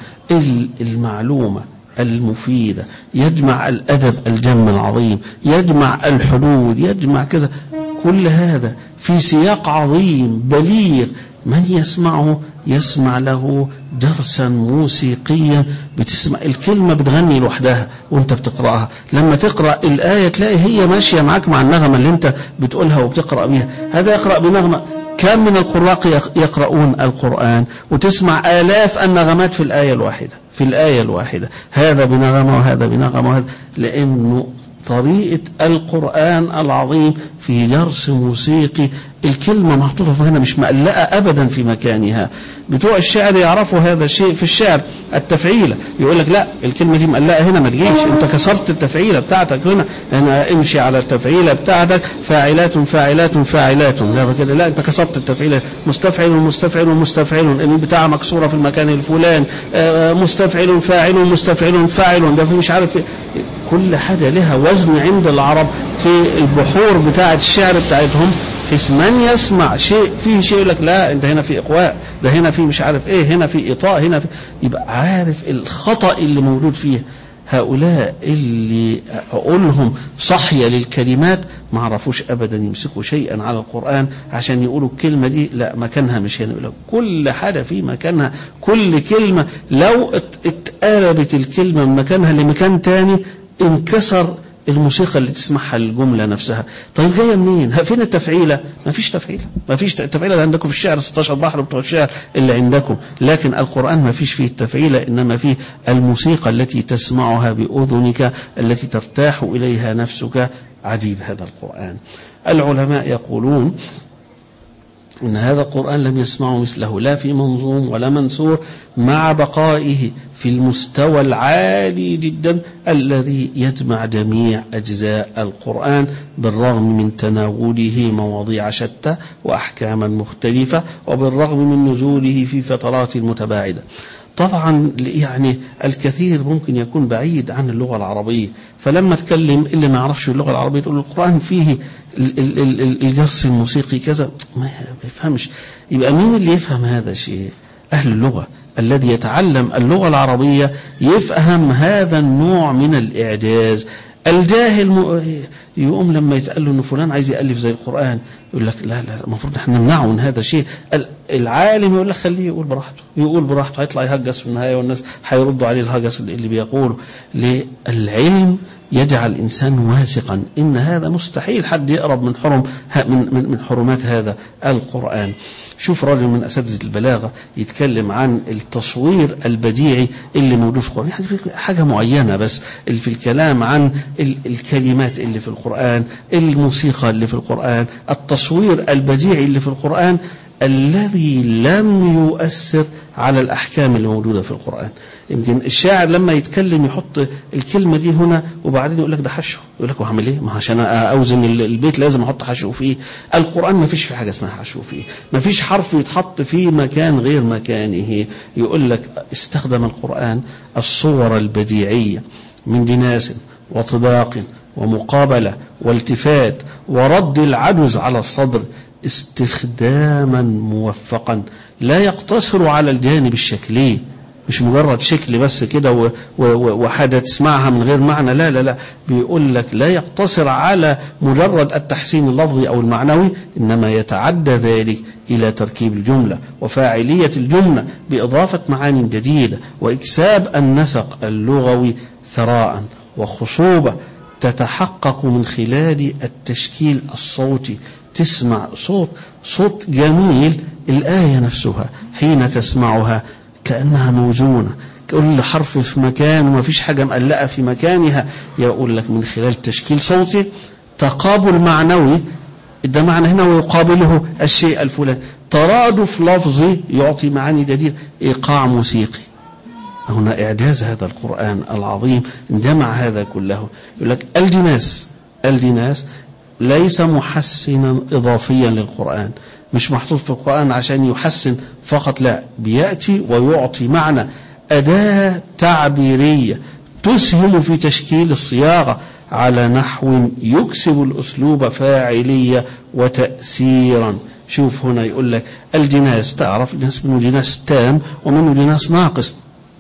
المعلومه المفيدة يجمع الأدب الجم العظيم يجمع الحدود يجمع كذا كل هذا في سياق عظيم بليغ من يسمعه يسمع له درسا موسيقيا بتسمع الكلمة بتغني لوحدها وانت بتقرأها لما تقرأ الآية تلاقي هي ماشية معاك مع النغمة اللي انت بتقولها وبتقرأ بيها هذا يقرأ بنغمة كم من القراء يقرؤون القرآن وتسمع آلاف النغمات في الآية الواحدة في الآية الواحدة هذا بنغمة وهذا بنغمة وهذا لأنه طريقة القرآن العظيم في درس موسيقي الكلمة محطوطة هنا مش مقلقة أبدا في مكانها بتوع الشعر يعرفوا هذا الشيء في الشعر التفعيلة يقول لك لا الكلمة دي مقلقة هنا ما تجيش انت كسرت التفعيلة بتاعتك هنا هنا امشي على التفعيلة بتاعتك فاعلات فاعلات فاعلات لا كده لا انت كسرت التفعيلة مستفعل مستفعل مستفعل البتاع مكسورة في المكان الفلان مستفعل فاعل مستفعل فاعل ده مش عارف كل حاجة لها وزن عند العرب في البحور بتاعة الشعر بتاعتهم بحيث من يسمع شيء فيه شيء يقول لك لا انت هنا في اقواء ده هنا في مش عارف ايه هنا في ايطاء هنا في يبقى عارف الخطا اللي موجود فيه هؤلاء اللي اقولهم صحيه للكلمات ما عرفوش ابدا يمسكوا شيئا على القران عشان يقولوا الكلمه دي لا مكانها مش هنا يقول كل حاجه في مكانها كل كلمه لو اتقلبت الكلمه من مكانها لمكان تاني انكسر الموسيقى اللي تسمعها الجملة نفسها طيب جاية منين فين التفعيلة ما فيش تفعيلة ما فيش التفعيلة عندكم في الشعر 16 بحر بتوع الشعر اللي عندكم لكن القرآن ما فيش فيه التفعيلة إنما فيه الموسيقى التي تسمعها بأذنك التي ترتاح إليها نفسك عجيب هذا القرآن العلماء يقولون إن هذا القرآن لم يسمعه مثله لا في منظوم ولا منثور مع بقائه في المستوى العالي جدا الذي يجمع جميع أجزاء القرآن بالرغم من تناوله مواضيع شتى وأحكاما مختلفة وبالرغم من نزوله في فترات متباعدة طبعا يعني الكثير ممكن يكون بعيد عن اللغة العربية فلما تكلم اللي ما يعرفش اللغة العربية تقول القرآن فيه الجرس الموسيقي كذا ما يفهمش يبقى مين اللي يفهم هذا الشيء أهل اللغة الذي يتعلم اللغة العربية يفهم هذا النوع من الإعجاز الجاهل م... يقوم لما يتقال له ان فلان عايز يالف زي القران يقول لك لا لا المفروض احنا نمنعه من هذا الشيء العالم يقول لك خليه يقول براحته يقول براحته هيطلع يهجس في النهايه والناس هيردوا عليه الهجس اللي بيقوله للعلم يجعل الإنسان واثقا إن هذا مستحيل حد يقرب من حرم من من من حرمات هذا القرآن شوف راجل من أساتذة البلاغة يتكلم عن التصوير البديعي اللي موجود في القرآن يعني في حاجة معينة بس اللي في الكلام عن الكلمات اللي في القرآن الموسيقى اللي في القرآن التصوير البديعي اللي في القرآن الذي لم يؤثر على الأحكام اللي موجودة في القرآن يمكن الشاعر لما يتكلم يحط الكلمة دي هنا وبعدين يقول لك ده حشو يقول لك وهعمل ايه ما عشان أوزن البيت لازم أحط حشو فيه القرآن ما فيش في حاجة اسمها حشو فيه ما فيش حرف يتحط في مكان غير مكانه يقول لك استخدم القرآن الصور البديعية من دناس وطباق ومقابلة والتفات ورد العجز على الصدر استخداما موفقا لا يقتصر على الجانب الشكلي مش مجرد شكل بس كده وحاجة تسمعها من غير معنى لا لا لا بيقول لك لا يقتصر على مجرد التحسين اللفظي أو المعنوي إنما يتعدى ذلك إلى تركيب الجملة وفاعلية الجملة بإضافة معاني جديدة وإكساب النسق اللغوي ثراء وخصوبة تتحقق من خلال التشكيل الصوتي تسمع صوت صوت جميل الآية نفسها حين تسمعها كأنها موزونة كل حرف في مكان وما فيش حاجة مقلقة في مكانها يقول لك من خلال تشكيل صوتي تقابل معنوي ده معنى هنا ويقابله الشيء الفلاني ترادف لفظي يعطي معاني جديدة إيقاع موسيقي هنا إعجاز هذا القرآن العظيم جمع هذا كله يقول لك الجناس الجناس ليس محسنا إضافيا للقرآن مش محطوط في القرآن عشان يحسن فقط لا بيأتي ويعطي معنى أداة تعبيرية تسهم في تشكيل الصياغة على نحو يكسب الأسلوب فاعلية وتأثيرا شوف هنا يقول لك الجناس تعرف الجناس منه جناس تام ومنه جناس ناقص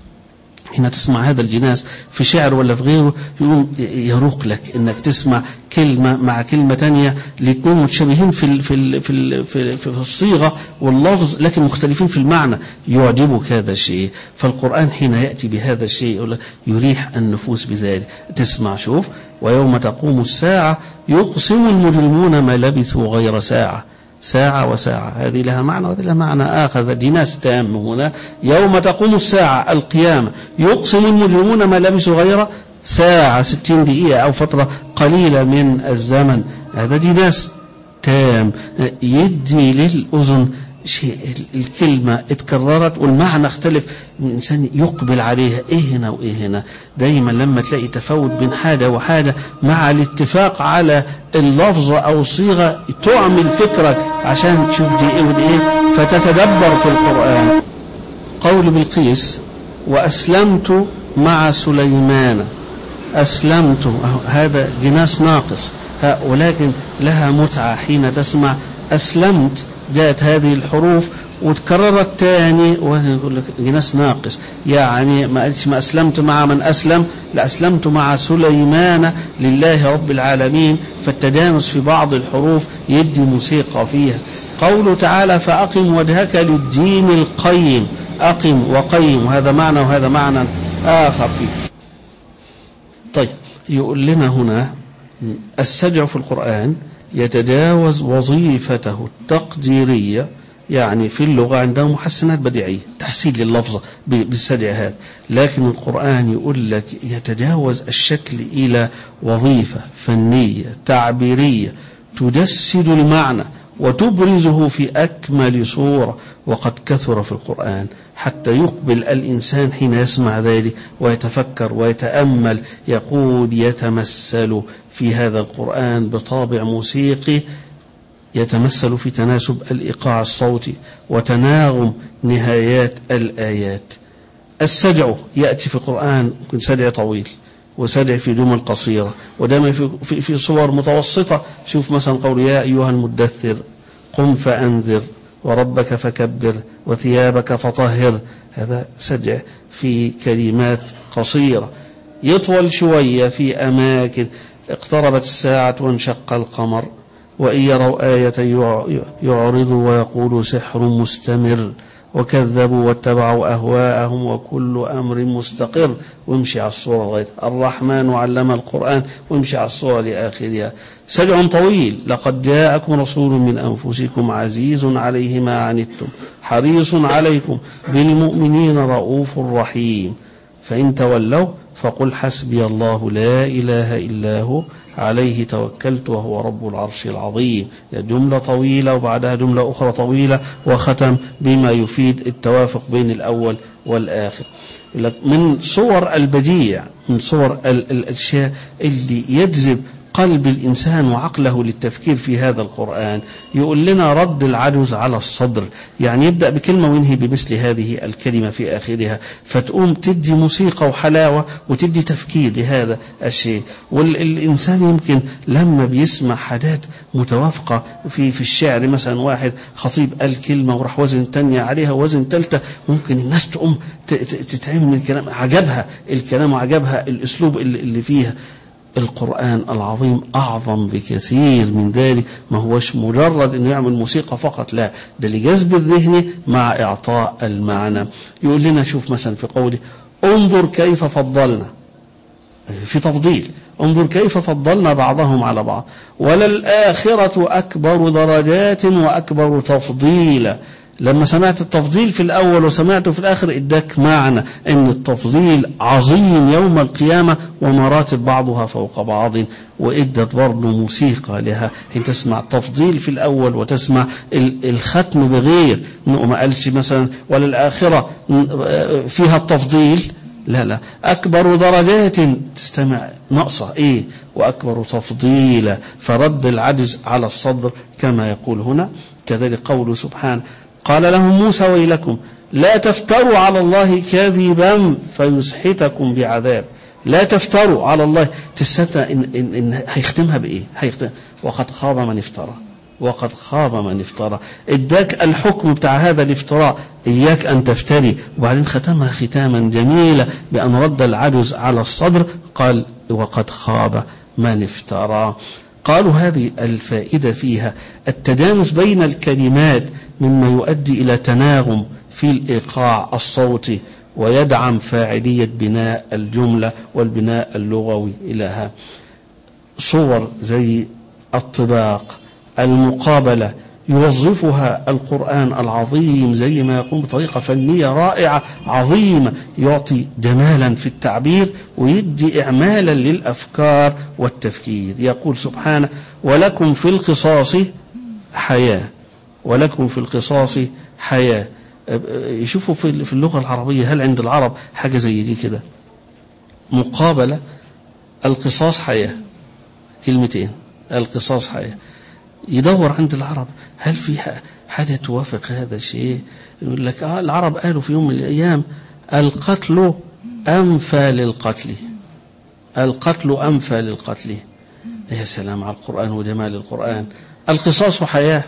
حين تسمع هذا الجناس في شعر ولا في غيره يقوم يروق لك انك تسمع كلمة مع كلمة تانية الاثنين متشابهين في ال في ال في ال في, في الصيغة واللفظ لكن مختلفين في المعنى يعجبك هذا الشيء فالقرآن حين يأتي بهذا الشيء يقول لك يريح النفوس بذلك تسمع شوف ويوم تقوم الساعة يقسم المجرمون ما لبثوا غير ساعة ساعة وساعة هذه لها معنى وهذه لها معنى آخر دي ناس تام هنا يوم تقوم الساعة القيامة يقسم المجرمون ما لبسوا غير ساعة ستين دقيقة أو فترة قليلة من الزمن هذا دي ناس تام يدي للأذن شيء الكلمة اتكررت والمعنى اختلف الإنسان يقبل عليها إيه هنا وإيه هنا دايما لما تلاقي تفاوت بين حاجة وحاجة مع الاتفاق على اللفظة أو الصيغة تعمل فكرك عشان تشوف دي إيه ودي إيه فتتدبر في القرآن قول بالقيس وأسلمت مع سليمان أسلمت هذا جناس ناقص ولكن لها متعة حين تسمع أسلمت جاءت هذه الحروف وتكررت تاني ويقول لك جناس ناقص يعني ما قالش ما أسلمت مع من أسلم لا أسلمت مع سليمان لله رب العالمين فالتجانس في بعض الحروف يدي موسيقى فيها قوله تعالى فأقم وجهك للدين القيم أقم وقيم وهذا معنى وهذا معنى آخر فيه طيب يقول لنا هنا السجع في القرآن يتجاوز وظيفته التقديرية يعني في اللغة عنده محسنات بديعية تحسين لللفظة بالسجع هذا لكن القرآن يقول لك يتجاوز الشكل إلى وظيفة فنية تعبيرية تجسد المعنى وتبرزه في أكمل صورة وقد كثر في القرآن حتى يقبل الإنسان حين يسمع ذلك ويتفكر ويتأمل يقول يتمثل في هذا القرآن بطابع موسيقي يتمثل في تناسب الإيقاع الصوتي وتناغم نهايات الآيات السجع يأتي في القرآن يكون سجع طويل وسجع في جمل قصيرة ودائما في, في, في صور متوسطة شوف مثلا قول يا أيها المدثر قم فأنذر وربك فكبر وثيابك فطهر هذا سجع في كلمات قصيرة يطول شوية في أماكن اقتربت الساعة وانشق القمر وإن يروا آية يعرضوا ويقولوا سحر مستمر وكذبوا واتبعوا أهواءهم وكل أمر مستقر وامشي على الصورة لغاية الرحمن علم القرآن وامشي على الصورة لآخرها سجع طويل لقد جاءكم رسول من أنفسكم عزيز عليه ما عنتم حريص عليكم بالمؤمنين رؤوف رحيم فإن تولوا فقل حسبي الله لا إله إلا هو عليه توكلت وهو رب العرش العظيم جملة طويلة وبعدها جملة أخرى طويلة وختم بما يفيد التوافق بين الأول والآخر من صور البديع من صور الأشياء اللي يجذب قلب الإنسان وعقله للتفكير في هذا القرآن يقول لنا رد العجز على الصدر يعني يبدأ بكلمة وينهي بمثل هذه الكلمة في آخرها فتقوم تدي موسيقى وحلاوة وتدي تفكير لهذا الشيء والإنسان يمكن لما بيسمع حاجات متوافقة في في الشعر مثلا واحد خطيب قال كلمة وراح وزن تانية عليها وزن تالتة ممكن الناس تقوم تتعمل من الكلام عجبها الكلام وعجبها الأسلوب اللي فيها القرآن العظيم أعظم بكثير من ذلك ما هوش مجرد أنه يعمل موسيقى فقط لا ده لجذب الذهن مع إعطاء المعنى يقول لنا شوف مثلا في قوله انظر كيف فضلنا في تفضيل انظر كيف فضلنا بعضهم على بعض وللآخرة أكبر درجات وأكبر تفضيلا لما سمعت التفضيل في الأول وسمعته في الآخر إداك معنى أن التفضيل عظيم يوم القيامة ومراتب بعضها فوق بعض وإدت برضه موسيقى لها أن تسمع تفضيل في الأول وتسمع الختم بغير ما قالش مثلا وللآخرة فيها التفضيل لا لا أكبر درجات تستمع ناقصة إيه وأكبر تفضيلا فرد العجز على الصدر كما يقول هنا كذلك قوله سبحانه قال لهم موسى ويلكم لا تفتروا على الله كذبا فيسحتكم بعذاب لا تفتروا على الله تصدق إن, إن, إن هيختمها بإيه هيختم وقد خاب من افترى وقد خاب من افترى اداك الحكم بتاع هذا الافتراء إياك أن تفتري وبعدين ختمها ختاما جميلا بأن رد العجز على الصدر قال وقد خاب من افترى قالوا هذه الفائدة فيها التجانس بين الكلمات مما يؤدي إلى تناغم في الإيقاع الصوتي ويدعم فاعلية بناء الجملة والبناء اللغوي لها صور زي الطباق المقابلة يوظفها القرآن العظيم زي ما يقوم بطريقة فنية رائعة عظيمة يعطي جمالا في التعبير ويدي إعمالا للأفكار والتفكير يقول سبحانه ولكم في القصاص حياة ولكم في القصاص حياة يشوفوا في اللغة العربية هل عند العرب حاجة زي دي كده مقابلة القصاص حياة كلمتين القصاص حياة يدور عند العرب هل في حاجة توافق هذا الشيء يقول لك آه العرب قالوا في يوم من الأيام القتل أنفى للقتل القتل أنفى للقتل يا سلام على القرآن وجمال القرآن القصاص حياة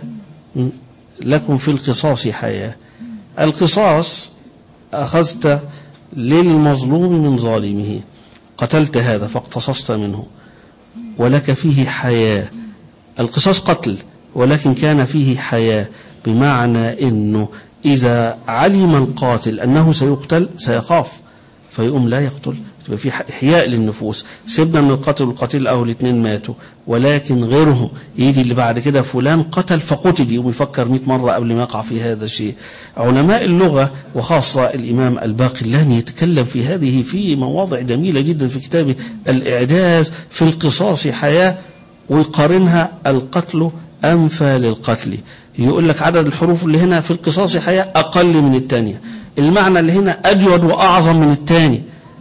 لكم في القصاص حياة القصاص أخذت للمظلوم من ظالمه قتلت هذا فاقتصصت منه ولك فيه حياة القصاص قتل ولكن كان فيه حياة بمعنى أنه إذا علم القاتل أنه سيقتل سيخاف فيقوم لا يقتل تبقى في إحياء للنفوس سيبنا من القتل والقتيل أو الاثنين ماتوا ولكن غيرهم يجي اللي بعد كده فلان قتل فقتل يقوم يفكر 100 مرة قبل ما يقع في هذا الشيء علماء اللغة وخاصة الإمام الباقلاني يتكلم في هذه في مواضع جميلة جدا في كتابه الإعجاز في القصاص حياة ويقارنها القتل أنفى للقتل يقول لك عدد الحروف اللي هنا في القصاص حياة أقل من الثانية المعنى اللي هنا أجود وأعظم من الثاني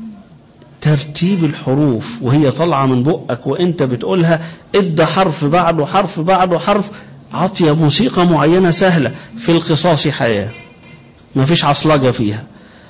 ترتيب الحروف وهي طالعة من بقك وانت بتقولها ادى حرف بعده حرف بعده حرف عطية موسيقى معينة سهلة في القصاص حياة ما فيش عصلجة فيها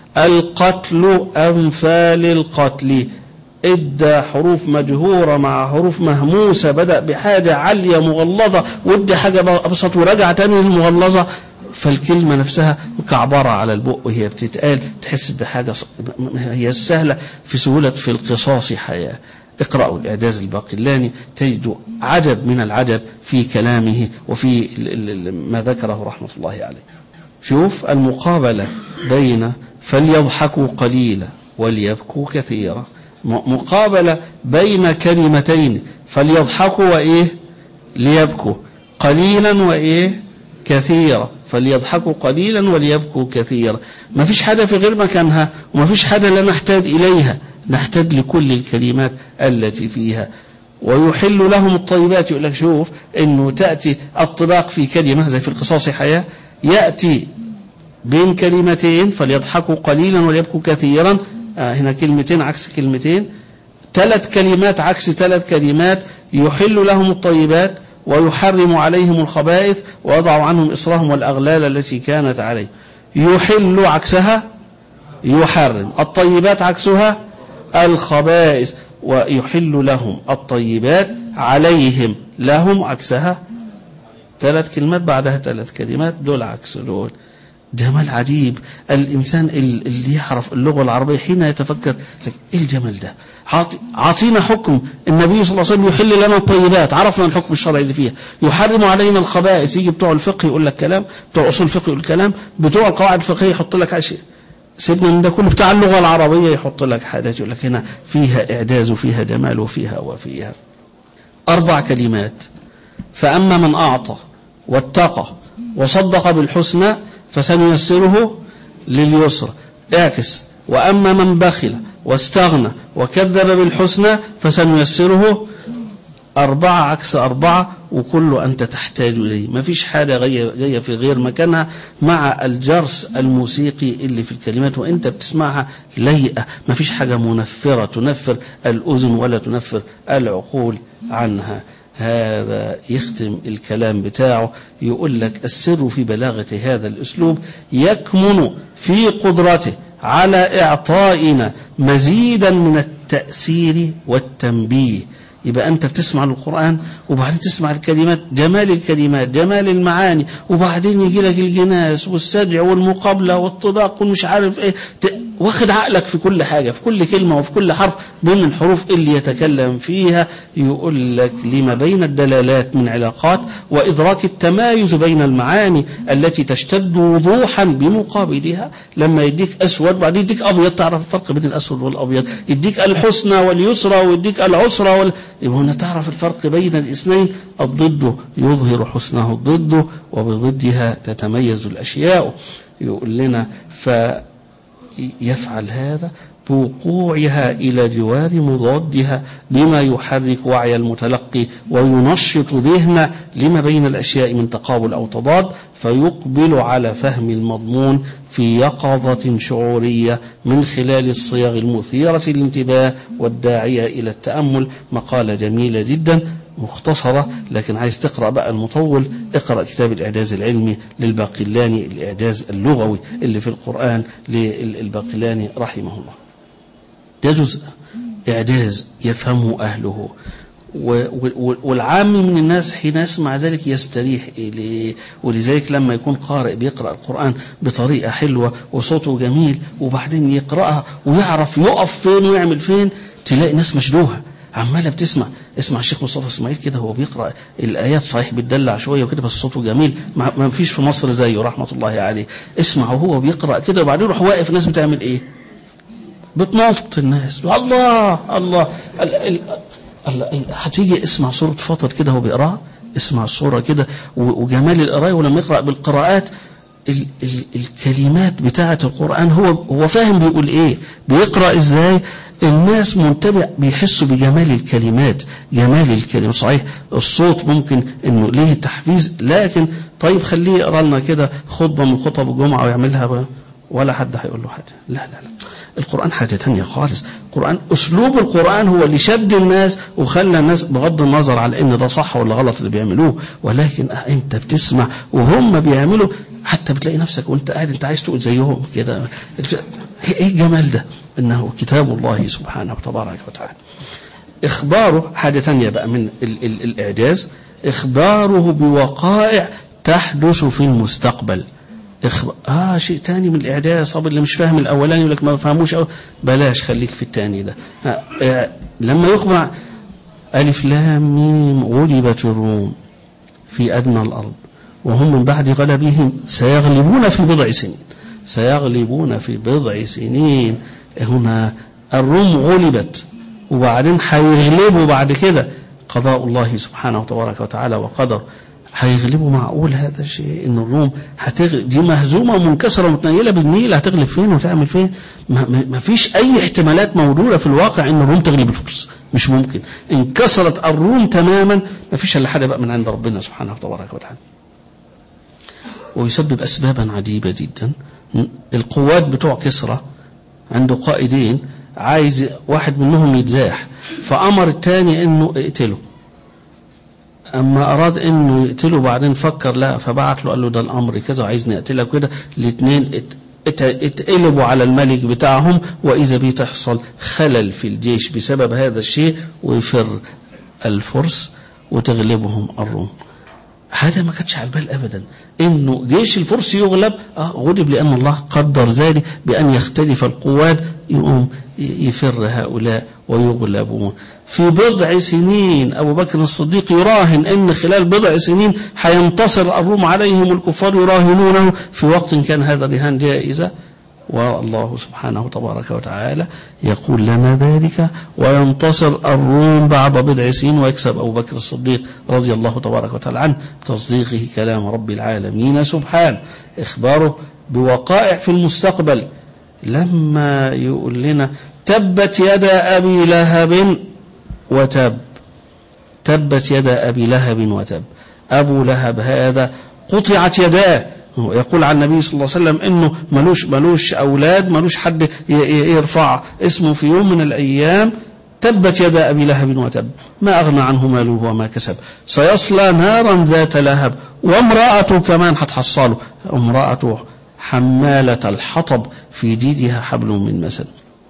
القتل أنفال القتل ادى حروف مجهورة مع حروف مهموسة بدأ بحاجة عالية مغلظة وادى حاجة أبسط ورجع تاني للمغلظة فالكلمة نفسها كعبارة على البق وهي بتتقال تحس ده حاجة ص- م- م- هي سهلة في سهولة في القصاص حياة اقرأوا الإعجاز الباقلاني تجدوا عجب من العجب في كلامه وفي ال- ال- ال- ما ذكره رحمة الله عليه شوف المقابلة بين فليضحكوا قليلا وليبكوا كثيرا م- مقابلة بين كلمتين فليضحكوا وإيه ليبكوا قليلا وإيه كثيرا فليضحكوا قليلا وليبكوا كثيرا ما فيش حاجة في غير مكانها وما فيش حاجة لا نحتاج إليها نحتاج لكل الكلمات التي فيها ويحل لهم الطيبات يقول لك شوف انه تأتي الطلاق في كلمة زي في القصاص حياة يأتي بين كلمتين فليضحكوا قليلا وليبكوا كثيرا آه هنا كلمتين عكس كلمتين ثلاث كلمات عكس ثلاث كلمات يحل لهم الطيبات ويحرم عليهم الخبائث ويضع عنهم إصرهم والأغلال التي كانت عليه يحل عكسها يحرم الطيبات عكسها الخبائث ويحل لهم الطيبات عليهم لهم عكسها ثلاث كلمات بعدها ثلاث كلمات دول عكس دول جمال عجيب الإنسان ال- اللي يعرف اللغة العربية حين يتفكر لك إيه الجمال ده عاطي- عاطينا حكم النبي صلى الله عليه وسلم يحل لنا الطيبات عرفنا الحكم الشرعي اللي فيها يحرم علينا الخبائث يجي بتوع الفقه يقول لك كلام بتوع أصول الفقه يقول كلام بتوع القواعد الفقهية يحط لك أشياء سيبنا من ده كله بتاع اللغة العربية يحط لك حاجات يقول لك هنا فيها إعجاز وفيها جمال وفيها وفيها أربع كلمات فأما من أعطى واتقى وصدق بالحسنى فسنيسره لليسرى اعكس وأما من بخل واستغنى وكذب بالحسنى فسنيسره أربعة عكس أربعة وكله أنت تحتاج إليه ما فيش حاجة جاية جاية في غير مكانها مع الجرس الموسيقي اللي في الكلمات وأنت بتسمعها ليئة ما فيش حاجة منفرة تنفر الأذن ولا تنفر العقول عنها هذا يختم الكلام بتاعه يقول لك السر في بلاغة هذا الأسلوب يكمن في قدرته على إعطائنا مزيدا من التأثير والتنبيه يبقى أنت بتسمع القرآن وبعدين تسمع الكلمات جمال الكلمات جمال المعاني وبعدين يجي لك الجناس والسجع والمقابلة والطلاق ومش عارف إيه ت- واخد عقلك في كل حاجة في كل كلمة وفي كل حرف ضمن الحروف اللي يتكلم فيها يقول لك لما بين الدلالات من علاقات وإدراك التمايز بين المعاني التي تشتد وضوحا بمقابلها لما يديك أسود بعدين يديك أبيض تعرف الفرق بين الأسود والأبيض يديك الحسنى واليسرى ويديك العسرى وال... يبقى هنا تعرف الفرق بين الاثنين الضد يظهر حسنه الضد وبضدها تتميز الأشياء يقول لنا ف يفعل هذا بوقوعها إلى جوار مضادها بما يحرك وعي المتلقي وينشط ذهنه لما بين الأشياء من تقابل أو تضاد فيقبل على فهم المضمون في يقظة شعورية من خلال الصيغ المثيرة للانتباه والداعية إلى التأمل مقالة جميلة جدا مختصرة لكن عايز تقرأ بقى المطول اقرأ كتاب الإعجاز العلمي للباقلاني الإعجاز اللغوي اللي في القرآن للباقلاني رحمه الله ده جزء إعجاز يفهمه أهله و- و- والعام من الناس حين يسمع ذلك يستريح إليه ولذلك لما يكون قارئ بيقرأ القرآن بطريقة حلوة وصوته جميل وبعدين يقرأها ويعرف يقف فين ويعمل فين تلاقي ناس مشدوهة عمالة بتسمع اسمع الشيخ مصطفى اسماعيل كده هو بيقرأ الآيات صحيح بتدلع شوية وكده بس صوته جميل ما ما فيش في مصر زيه رحمة الله عليه اسمع وهو بيقرأ كده وبعدين يروح واقف الناس بتعمل ايه بتنط الناس الله الله ال- ال- ال- هتيجي اسمع سورة فاطر كده هو بيقراها اسمع السورة كده و- وجمال القراية ولما يقرأ بالقراءات ال ال الكلمات بتاعة القرآن هو هو فاهم بيقول ايه بيقرأ ازاي الناس منتبه بيحسوا بجمال الكلمات جمال الكلمات صحيح الصوت ممكن انه ليه تحفيز لكن طيب خليه يقرا لنا كده خطبة من خطب الجمعة ويعملها بقى ولا حد هيقول له حاجة لا لا لا القرآن حاجة تانية خالص القرآن أسلوب القرآن هو اللي شد الناس وخلى الناس بغض النظر على إن ده صح ولا غلط اللي بيعملوه ولكن أنت بتسمع وهم بيعملوا حتى بتلاقي نفسك وانت قاعد انت عايز تقول زيهم كده ايه الجمال ده انه كتاب الله سبحانه وتبارك وتعالى اخباره حاجة تانية بقى من ال ال الاعجاز اخباره بوقائع تحدث في المستقبل إخب... اه شيء تاني من الاعداد صاب اللي مش فاهم الاولاني يقول لك ما فهموش أو... بلاش خليك في التاني ده آه. آه. لما يخبر الف لام ميم غلبت الروم في ادنى الارض وهم من بعد غلبهم سيغلبون في بضع سنين سيغلبون في بضع سنين هنا الروم غلبت وبعدين هيغلبوا بعد كده قضاء الله سبحانه تبارك وتعالى وقدر هيغلبوا معقول هذا الشيء ان الروم هتغلب دي مهزومه ومنكسره ومتنيله بالنيل هتغلب فين وتعمل فين ما, ما ما فيش اي احتمالات موجوده في الواقع ان الروم تغلب الفرس مش ممكن انكسرت الروم تماما ما فيش الا حاجه بقى من عند ربنا سبحانه تبارك وتعالى ويسبب اسبابا عجيبه جدا القوات بتوع كسرى عنده قائدين عايز واحد منهم يتزاح فامر الثاني انه اقتله اما اراد انه يقتله بعدين فكر لا فبعت له قال له ده الامر كذا وعايزني اقتلك كده الاثنين اتقلبوا على الملك بتاعهم واذا بيه تحصل خلل في الجيش بسبب هذا الشيء ويفر الفرس وتغلبهم الروم هذا ما كانش على البال ابدا انه جيش الفرس يغلب اه غلب لان الله قدر ذلك بان يختلف القوات يقوم يفر هؤلاء ويغلبون في بضع سنين ابو بكر الصديق يراهن ان خلال بضع سنين حينتصر الروم عليهم الكفار يراهنونه في وقت كان هذا الرهان جائزه والله سبحانه تبارك وتعالى يقول لنا ذلك وينتصر الروم بعد بضع سنين ويكسب أبو بكر الصديق رضي الله تبارك وتعالى عنه تصديقه كلام رب العالمين سبحانه إخباره بوقائع في المستقبل لما يقول لنا تبت يدا أبي لهب وتب تبت يدا أبي لهب وتب أبو لهب هذا قطعت يداه يقول عن النبي صلى الله عليه وسلم انه ملوش ملوش اولاد ملوش حد يرفع اسمه في يوم من الايام تبت يدا ابي لهب وتب ما اغنى عنه ماله وما كسب سيصلى نارا ذات لهب وامراته كمان هتحصله امراته حمالة الحطب في جيدها حبل من مسد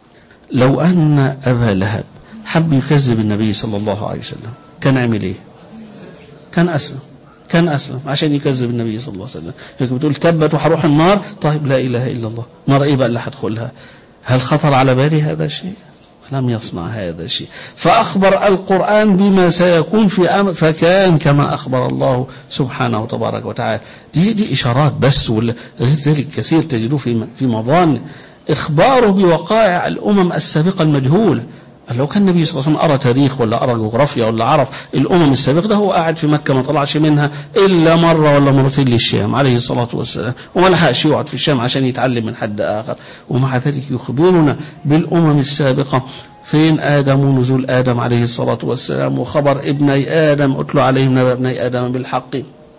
لو ان ابا لهب حب يكذب النبي صلى الله عليه وسلم كان عمل ايه كان اسلم كان أسلم عشان يكذب النبي صلى الله عليه وسلم لكن بتقول تبت وهروح النار طيب لا إله إلا الله نار إيه بقى اللي هدخلها هل خطر على بالي هذا الشيء لم يصنع هذا الشيء فأخبر القرآن بما سيكون في أمر فكان كما أخبر الله سبحانه وتبارك وتعالى دي, دي إشارات بس وغير ذلك كثير تجدوه في في مظان إخباره بوقائع الأمم السابقة المجهولة لو كان النبي صلى الله عليه وسلم أرى تاريخ ولا أرى جغرافيا ولا عرف الأمم السابقة ده هو قاعد في مكة ما طلعش منها إلا مرة ولا مرتين للشام عليه الصلاة والسلام وما لحقش يقعد في الشام عشان يتعلم من حد آخر ومع ذلك يخبرنا بالأمم السابقة فين آدم ونزول آدم عليه الصلاة والسلام وخبر ابني آدم أتلو عليهم نبأ ابني آدم بالحق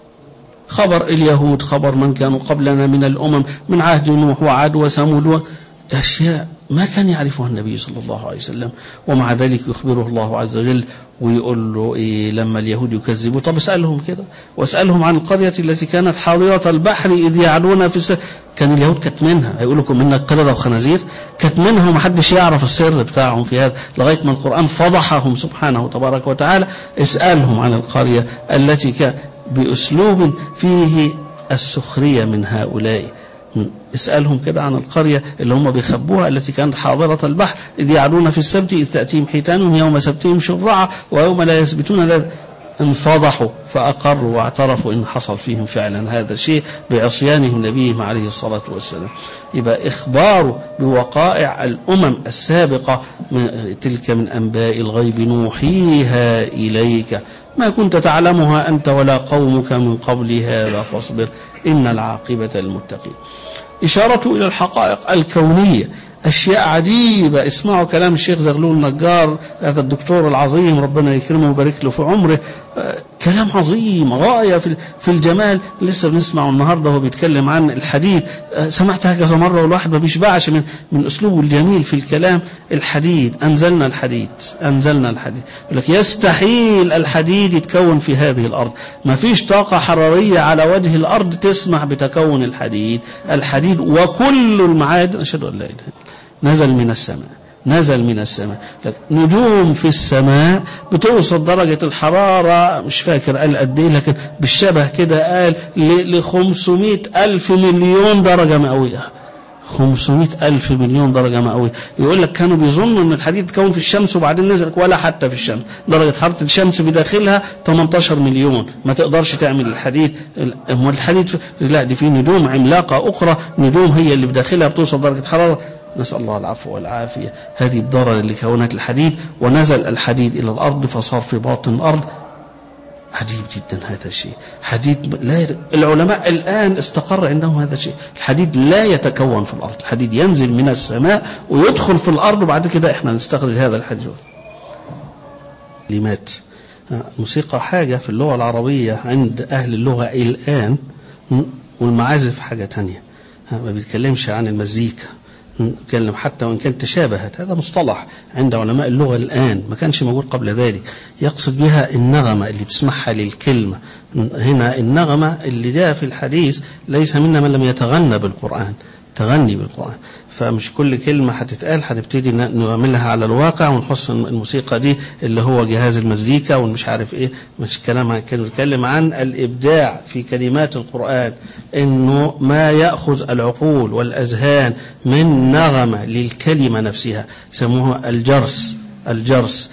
خبر اليهود خبر من كانوا قبلنا من الأمم من عهد نوح وعاد وثمود أشياء ما كان يعرفها النبي صلى الله عليه وسلم ومع ذلك يخبره الله عز وجل ويقول له إيه لما اليهود يكذبوا طب اسألهم كده واسألهم عن القرية التي كانت حاضرة البحر إذ يعلون في السر كان اليهود كاتمينها هيقول لكم إنك قردة وخنازير كاتمينها ومحدش يعرف السر بتاعهم في هذا لغاية ما القرآن فضحهم سبحانه تبارك وتعالى اسألهم عن القرية التي كان بأسلوب فيه السخرية من هؤلاء اسألهم كده عن القرية اللي هم بيخبوها التي كانت حاضرة البحر إذ يعلون في السبت إذ تأتيهم حيتانهم يوم سبتهم شرعا ويوم لا يثبتون لا انفضحوا فأقروا واعترفوا إن حصل فيهم فعلا هذا الشيء بعصيانهم نبيهم عليه الصلاة والسلام يبقى إخباره بوقائع الأمم السابقة من تلك من أنباء الغيب نوحيها إليك ما كنت تعلمها أنت ولا قومك من قبل هذا فاصبر إن العاقبة للمتقين إشارة إلى الحقائق الكونية أشياء عجيبة اسمعوا كلام الشيخ زغلول النجار هذا الدكتور العظيم ربنا يكرمه ويبارك له في عمره كلام عظيم غاية في الجمال لسه بنسمعه النهاردة وهو بيتكلم عن الحديد سمعتها كذا مرة والواحد ما بيشبعش من من أسلوبه الجميل في الكلام الحديد أنزلنا الحديد أنزلنا الحديد يقول لك يستحيل الحديد يتكون في هذه الأرض ما فيش طاقة حرارية على وجه الأرض تسمح بتكون الحديد الحديد وكل المعادن أشهد أن لا إله إلا نزل من السماء نزل من السماء نجوم في السماء بتوصل درجة الحرارة مش فاكر قال قد ايه لكن بالشبه كده قال ل 500 ألف مليون درجة مئوية 500 ألف مليون درجة مئوية يقول لك كانوا بيظنوا أن الحديد تكون في الشمس وبعدين نزل ولا حتى في الشمس درجة حرارة الشمس بداخلها 18 مليون ما تقدرش تعمل الحديد امال الحديد في... لا دي في نجوم عملاقة أخرى نجوم هي اللي بداخلها بتوصل درجة حرارة نسأل الله العفو والعافية هذه الضرر اللي كونت الحديد ونزل الحديد إلى الأرض فصار في باطن الأرض عجيب جدا هذا الشيء حديد لا يت... العلماء الآن استقر عندهم هذا الشيء الحديد لا يتكون في الأرض الحديد ينزل من السماء ويدخل في الأرض وبعد كده احنا نستخرج هذا الحديد كلمات الموسيقى حاجة في اللغة العربية عند أهل اللغة الآن والمعازف حاجة تانية ما بيتكلمش عن المزيكا نتكلم حتى وإن كانت تشابهت هذا مصطلح عند علماء اللغة الآن ما كانش موجود قبل ذلك يقصد بها النغمة اللي بتسمعها للكلمة هنا النغمة اللي جاء في الحديث ليس منا من لم يتغنى بالقرآن تغني بالقرآن فمش كل كلمة هتتقال هنبتدي نعملها على الواقع ونحص الموسيقى دي اللي هو جهاز المزيكا والمش عارف ايه مش كلام كان بيتكلم عن الإبداع في كلمات القرآن إنه ما يأخذ العقول والأذهان من نغمة للكلمة نفسها يسموها الجرس الجرس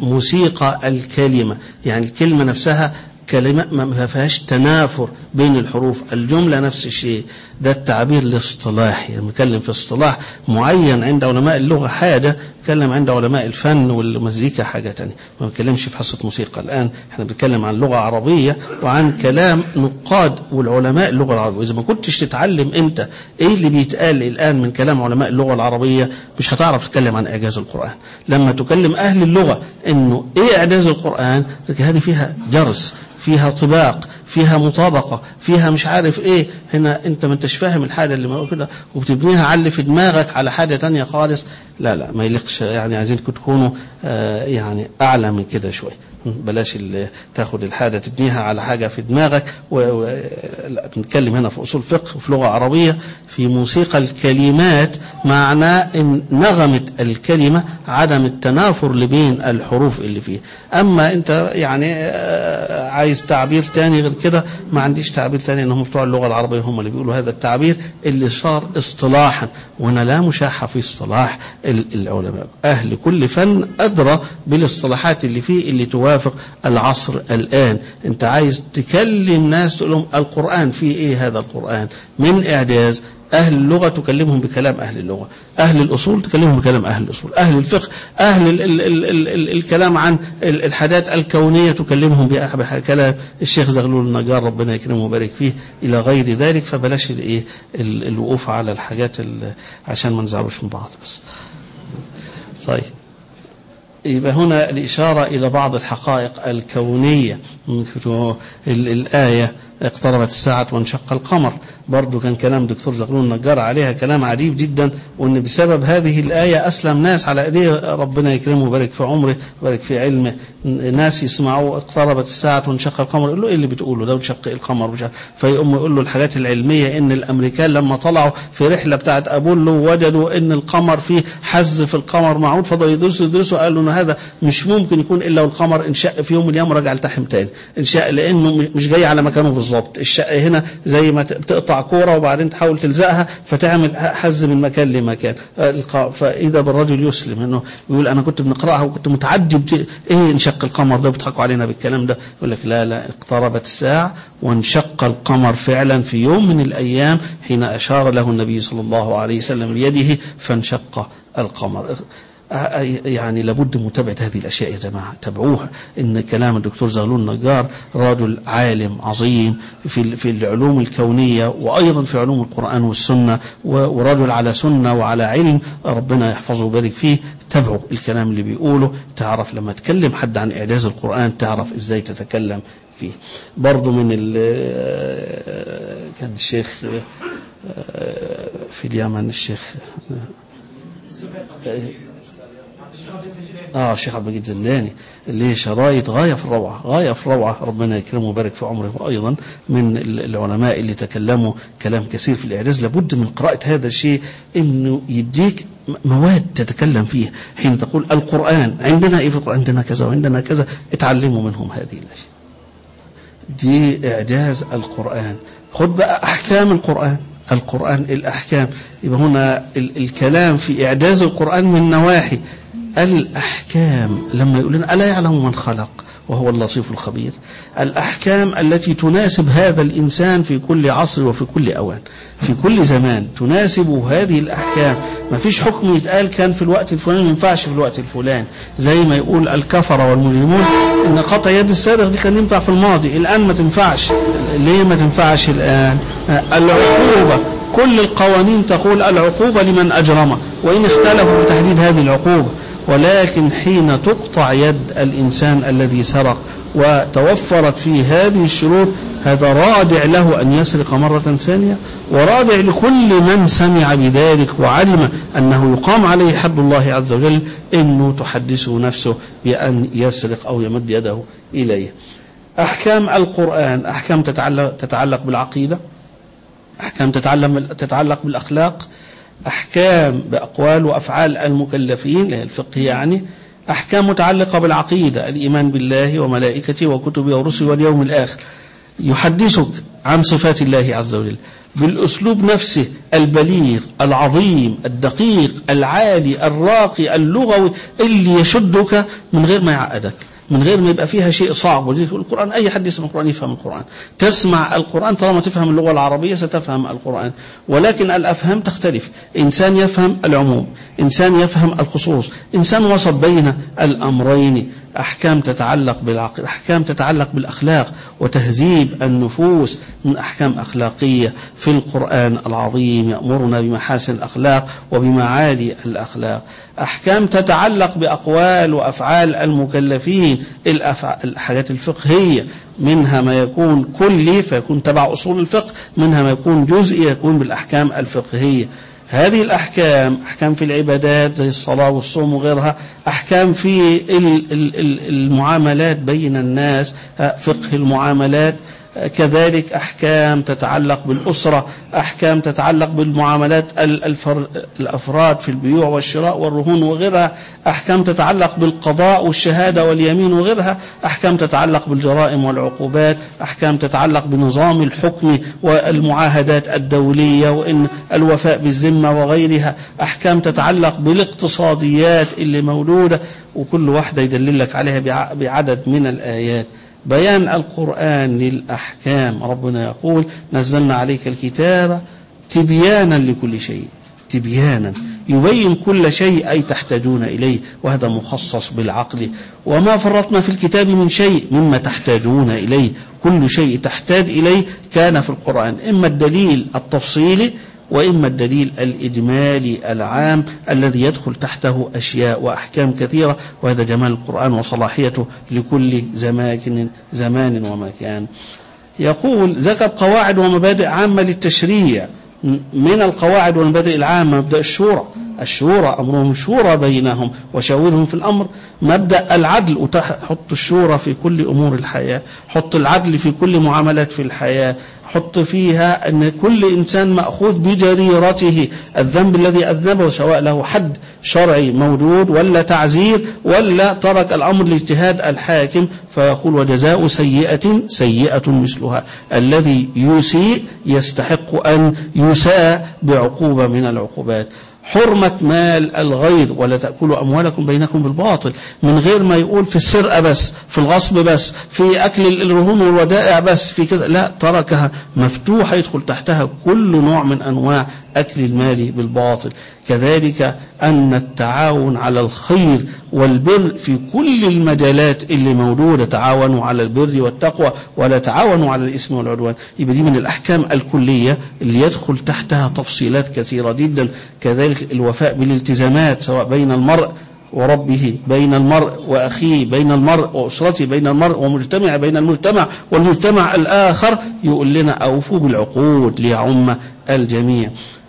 موسيقى الكلمة يعني الكلمة نفسها كلمة ما فيهاش تنافر بين الحروف الجملة نفس الشيء ده التعبير الاصطلاحي يعني نتكلم في اصطلاح معين عند علماء اللغة حاجة نتكلم عند علماء الفن والمزيكا حاجة تانية ما بنتكلمش في حصة موسيقى الآن احنا بنتكلم عن لغة عربية وعن كلام نقاد والعلماء اللغة العربية إذا ما كنتش تتعلم أنت إيه اللي بيتقال الآن من كلام علماء اللغة العربية مش هتعرف تتكلم عن إعجاز القرآن لما تكلم أهل اللغة إنه إيه إعجاز القرآن هذه فيها جرس فيها طباق فيها مطابقة فيها مش عارف ايه هنا انت ما انتش فاهم الحاجة اللي ما كده وبتبنيها على في دماغك على حاجة تانية خالص لا لا ما يليقش يعني عايزينكم تكونوا آه يعني اعلى من كده شوية بلاش اللي تاخد الحاجة تبنيها على حاجة في دماغك و... و... لا نتكلم هنا في أصول فقه وفي لغة عربية في موسيقى الكلمات معناه إن نغمة الكلمة عدم التنافر لبين الحروف اللي فيها أما أنت يعني عايز تعبير تاني غير كده ما عنديش تعبير تاني إنهم بتوع اللغة العربية هم اللي بيقولوا هذا التعبير اللي صار اصطلاحا وأنا لا مشاحة في اصطلاح العلماء أهل كل فن أدرى بالاصطلاحات اللي فيه اللي توافق يوافق العصر الآن أنت عايز تكلم ناس تقول لهم القرآن فيه إيه هذا القرآن من إعجاز أهل اللغة تكلمهم بكلام أهل اللغة أهل الأصول تكلمهم بكلام أهل الأصول أهل الفقه أهل ال ال ال ال ال الكلام عن الحاجات الكونية تكلمهم بكلام الشيخ زغلول النجار ربنا يكرمه ويبارك فيه إلى غير ذلك فبلاش الإيه الوقوف على الحاجات عشان ما نزعلوش من بعض بس طيب يبقى هنا الإشارة إلى بعض الحقائق الكونية الآية اقتربت الساعة وانشق القمر برضو كان كلام دكتور زغلول النجار عليها كلام عجيب جدا وان بسبب هذه الآية أسلم ناس على ايديه ربنا يكرمه ويبارك في عمره ويبارك في علمه ناس يسمعوا اقتربت الساعة وانشق القمر يقول له ايه اللي بتقوله ده وانشق القمر مش فيقوم يقول له الحاجات العلمية ان الامريكان لما طلعوا في رحلة بتاعت ابولو وجدوا ان القمر فيه حز في القمر معود فضلوا يدرسوا يدرسوا قالوا ان هذا مش ممكن يكون الا والقمر انشق في يوم من الايام ورجع التحم تاني انشق لانه مش جاي على مكانه بالظبط الشق هنا زي ما بتقطع كوره وبعدين تحاول تلزقها فتعمل حز من مكان لمكان فاذا بالرجل يسلم انه يقول انا كنت بنقراها وكنت متعجب ايه انشق القمر ده بيضحكوا علينا بالكلام ده يقول لك لا لا اقتربت الساعه وانشق القمر فعلا في يوم من الايام حين اشار له النبي صلى الله عليه وسلم بيده فانشق القمر يعني لابد متابعة هذه الأشياء يا جماعة تابعوها إن كلام الدكتور زغلول النجار رجل عالم عظيم في في العلوم الكونية وأيضا في علوم القرآن والسنة ورجل على سنة وعلى علم ربنا يحفظه ويبارك فيه تابعوا الكلام اللي بيقوله تعرف لما تكلم حد عن إعجاز القرآن تعرف إزاي تتكلم فيه برضو من كان الشيخ في اليمن الشيخ اه الشيخ عبد المجيد زنداني اللي شرايط غايه في الروعه غايه في الروعه ربنا يكرمه ويبارك في عمره وايضا من العلماء اللي تكلموا كلام كثير في الاعجاز لابد من قراءه هذا الشيء انه يديك مواد تتكلم فيها حين تقول القران عندنا ايه في القران عندنا كذا وعندنا كذا اتعلموا منهم هذه الاشياء دي اعجاز القران خد بقى احكام القران القرآن الأحكام يبقى هنا ال- الكلام في إعجاز القرآن من نواحي الأحكام لما يقول لنا ألا يعلم من خلق وهو اللطيف الخبير الأحكام التي تناسب هذا الإنسان في كل عصر وفي كل أوان في كل زمان تناسب هذه الأحكام ما فيش حكم يتقال كان في الوقت الفلاني ما ينفعش في الوقت الفلاني زي ما يقول الكفرة والمجرمون إن قطع يد السارق دي كان ينفع في الماضي الآن ما تنفعش ليه ما تنفعش الآن العقوبة كل القوانين تقول العقوبة لمن أجرم وإن اختلفوا في تحديد هذه العقوبة ولكن حين تقطع يد الإنسان الذي سرق وتوفرت فيه هذه الشروط هذا رادع له أن يسرق مرة ثانية ورادع لكل من سمع بذلك وعلم أنه يقام عليه حد الله عز وجل أنه تحدثه نفسه بأن يسرق أو يمد يده إليه أحكام القرآن أحكام تتعلق, تتعلق بالعقيدة أحكام تتعلم تتعلق بالأخلاق أحكام بأقوال وأفعال المكلفين اللي هي الفقه يعني أحكام متعلقة بالعقيدة الإيمان بالله وملائكته وكتبه ورسله واليوم الآخر يحدثك عن صفات الله عز وجل بالأسلوب نفسه البليغ العظيم الدقيق العالي الراقي اللغوي اللي يشدك من غير ما يعقدك من غير ما يبقى فيها شيء صعب ولذلك القرآن أي حد يسمع القرآن يفهم القرآن تسمع القرآن طالما تفهم اللغة العربية ستفهم القرآن ولكن الأفهام تختلف إنسان يفهم العموم إنسان يفهم الخصوص إنسان وسط بين الأمرين أحكام تتعلق بالعقل أحكام تتعلق بالأخلاق وتهذيب النفوس من أحكام أخلاقية في القرآن العظيم يأمرنا بمحاسن الأخلاق وبمعالي الأخلاق أحكام تتعلق بأقوال وأفعال المكلفين الأفع... الحاجات الفقهية منها ما يكون كلي فيكون تبع أصول الفقه منها ما يكون جزئي يكون بالأحكام الفقهية هذه الأحكام أحكام في العبادات زي الصلاة والصوم وغيرها أحكام في ال- ال- ال- المعاملات بين الناس فقه المعاملات كذلك أحكام تتعلق بالأسرة أحكام تتعلق بالمعاملات ال- الفر- الأفراد في البيوع والشراء والرهون وغيرها أحكام تتعلق بالقضاء والشهادة واليمين وغيرها أحكام تتعلق بالجرائم والعقوبات أحكام تتعلق بنظام الحكم والمعاهدات الدولية وإن الوفاء بالذمة وغيرها أحكام تتعلق بالاقتصاديات اللي مولودة وكل واحدة يدلل لك عليها بع- بعدد من الآيات بيان القرآن للأحكام ربنا يقول نزلنا عليك الكتاب تبيانا لكل شيء تبيانا يبين كل شيء أي تحتاجون إليه وهذا مخصص بالعقل وما فرطنا في الكتاب من شيء مما تحتاجون إليه كل شيء تحتاج إليه كان في القرآن إما الدليل التفصيلي وإما الدليل الإجمالي العام الذي يدخل تحته أشياء وأحكام كثيرة وهذا جمال القرآن وصلاحيته لكل زمان زمان ومكان يقول ذكر قواعد ومبادئ عامة للتشريع من القواعد والمبادئ العامة مبدأ الشورى الشورى أمرهم شورى بينهم وشاورهم في الأمر مبدأ العدل وتح- حط الشورى في كل أمور الحياة حط العدل في كل معاملات في الحياة حط فيها أن كل إنسان مأخوذ بجريرته الذنب الذي أذنبه سواء له حد شرعي موجود ولا تعزير ولا ترك الأمر لاجتهاد الحاكم فيقول وجزاء سيئة سيئة مثلها الذي يسيء يستحق أن يساء بعقوبة من العقوبات حرمة مال الغير ولا تأكلوا أموالكم بينكم بالباطل من غير ما يقول في السرقة بس في الغصب بس في أكل الرهون والودائع بس في كذا لا تركها مفتوحة يدخل تحتها كل نوع من أنواع أكل المال بالباطل كذلك أن التعاون على الخير والبر في كل المجالات اللي موجودة تعاونوا على البر والتقوى ولا تعاونوا على الإثم والعدوان يبقى دي من الأحكام الكلية اللي يدخل تحتها تفصيلات كثيرة جدا كذلك الوفاء بالالتزامات سواء بين المرء وربه بين المرء وأخيه بين المرء وأسرته بين المرء ومجتمع بين المجتمع والمجتمع الآخر يقول لنا أوفوا بالعقود ليعم الجميع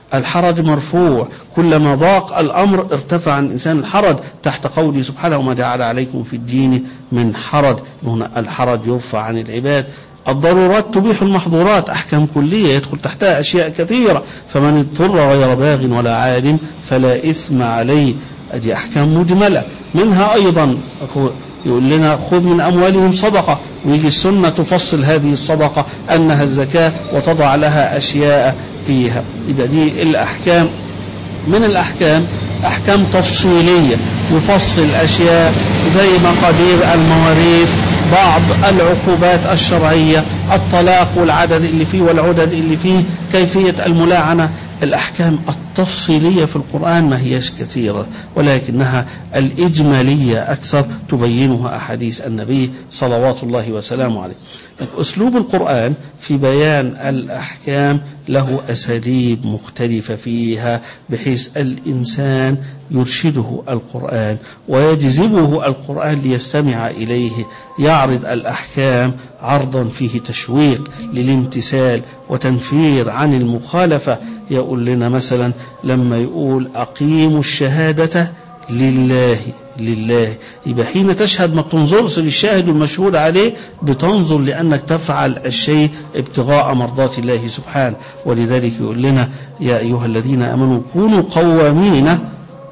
الحرج مرفوع كلما ضاق الأمر ارتفع عن الإنسان الحرج تحت قوله سبحانه وما جعل عليكم في الدين من حرج هنا الحرج يرفع عن العباد الضرورات تبيح المحظورات أحكام كلية يدخل تحتها أشياء كثيرة فمن اضطر غير باغ ولا عاد فلا إثم عليه هذه أحكام مجملة منها أيضا يقول لنا خذ من أموالهم صدقة ويجي السنة تفصل هذه الصدقة أنها الزكاة وتضع لها أشياء فيها يبقى دي الأحكام من الأحكام أحكام تفصيلية يفصل أشياء زي مقادير المواريث بعض العقوبات الشرعية الطلاق والعدد اللي فيه والعدد اللي فيه كيفية الملاعنة الأحكام التفصيلية في القرآن ما هيش كثيرة ولكنها الإجمالية أكثر تبينها أحاديث النبي صلوات الله وسلامه عليه أسلوب القرآن في بيان الأحكام له أساليب مختلفة فيها بحيث الإنسان يرشده القرآن ويجذبه القرآن ليستمع إليه يعرض الأحكام عرضا فيه تشويق للامتثال وتنفير عن المخالفة يقول لنا مثلا لما يقول أقيموا الشهادة لله لله يبقى حين تشهد ما بتنظرش للشاهد والمشهود عليه بتنظر لأنك تفعل الشيء ابتغاء مرضات الله سبحانه ولذلك يقول لنا يا أيها الذين أمنوا كونوا قوامين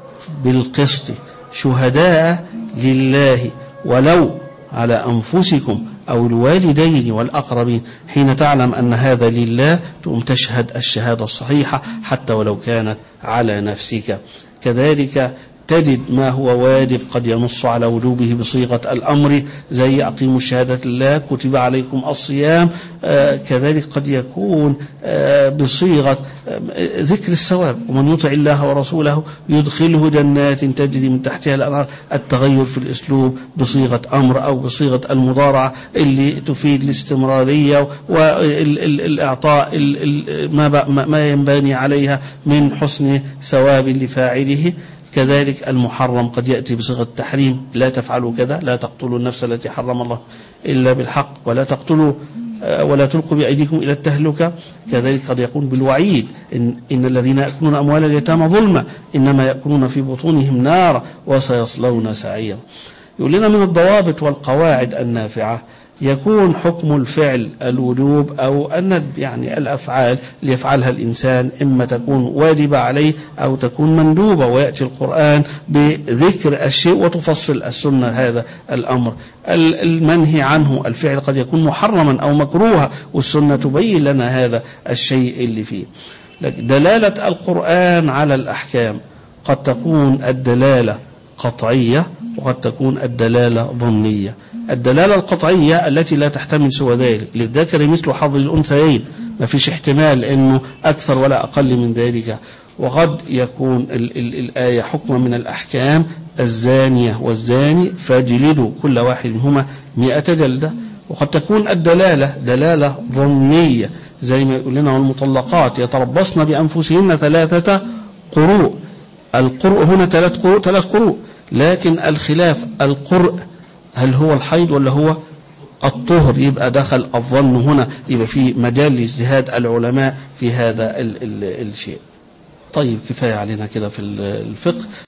بالقسط شهداء لله ولو على أنفسكم أو الوالدين والأقربين حين تعلم أن هذا لله تقوم تشهد الشهادة الصحيحة حتى ولو كانت على نفسك كذلك تجد ما هو واجب قد ينص على وجوبه بصيغة الأمر زي أقيموا الشهادة لله كتب عليكم الصيام آه كذلك قد يكون آه بصيغة آه ذكر الثواب ومن يطع الله ورسوله يدخله جنات تجري من تحتها الأنهار التغير في الأسلوب بصيغة أمر أو بصيغة المضارعة اللي تفيد الاستمرارية والإعطاء ما, ما ينبني عليها من حسن ثواب لفاعله كذلك المحرم قد يأتي بصيغة التحريم لا تفعلوا كذا لا تقتلوا النفس التي حرم الله إلا بالحق ولا تقتلوا ولا تلقوا بأيديكم إلى التهلكة كذلك قد يكون بالوعيد إن, إن الذين يأكلون أموال اليتامى ظلما إنما يأكلون في بطونهم نارا وسيصلون سعيرا يقول لنا من الضوابط والقواعد النافعة يكون حكم الفعل الوجوب أو الندب يعني الأفعال اللي يفعلها الإنسان إما تكون واجبة عليه أو تكون مندوبة ويأتي القرآن بذكر الشيء وتفصل السنة هذا الأمر المنهي عنه الفعل قد يكون محرما أو مكروها والسنة تبين لنا هذا الشيء اللي فيه دلالة القرآن على الأحكام قد تكون الدلالة قطعية وقد تكون الدلالة ظنية الدلالة القطعية التي لا تحتمل سوى ذلك للذكر مثل حظ الأنثيين ما فيش احتمال أنه أكثر ولا أقل من ذلك وقد يكون ال ال الآية حكم من الأحكام الزانية والزاني فاجلدوا كل واحد منهما مئة جلدة وقد تكون الدلالة دلالة ظنية زي ما يقول لنا والمطلقات يتربصن بأنفسهن ثلاثة قروء القرء هنا ثلاث قروء ثلاث قروء لكن الخلاف القرء هل هو الحيض ولا هو الطهر يبقى دخل الظن هنا يبقى في مجال لاجتهاد العلماء في هذا ال ال الشيء طيب كفاية علينا كده في الفقه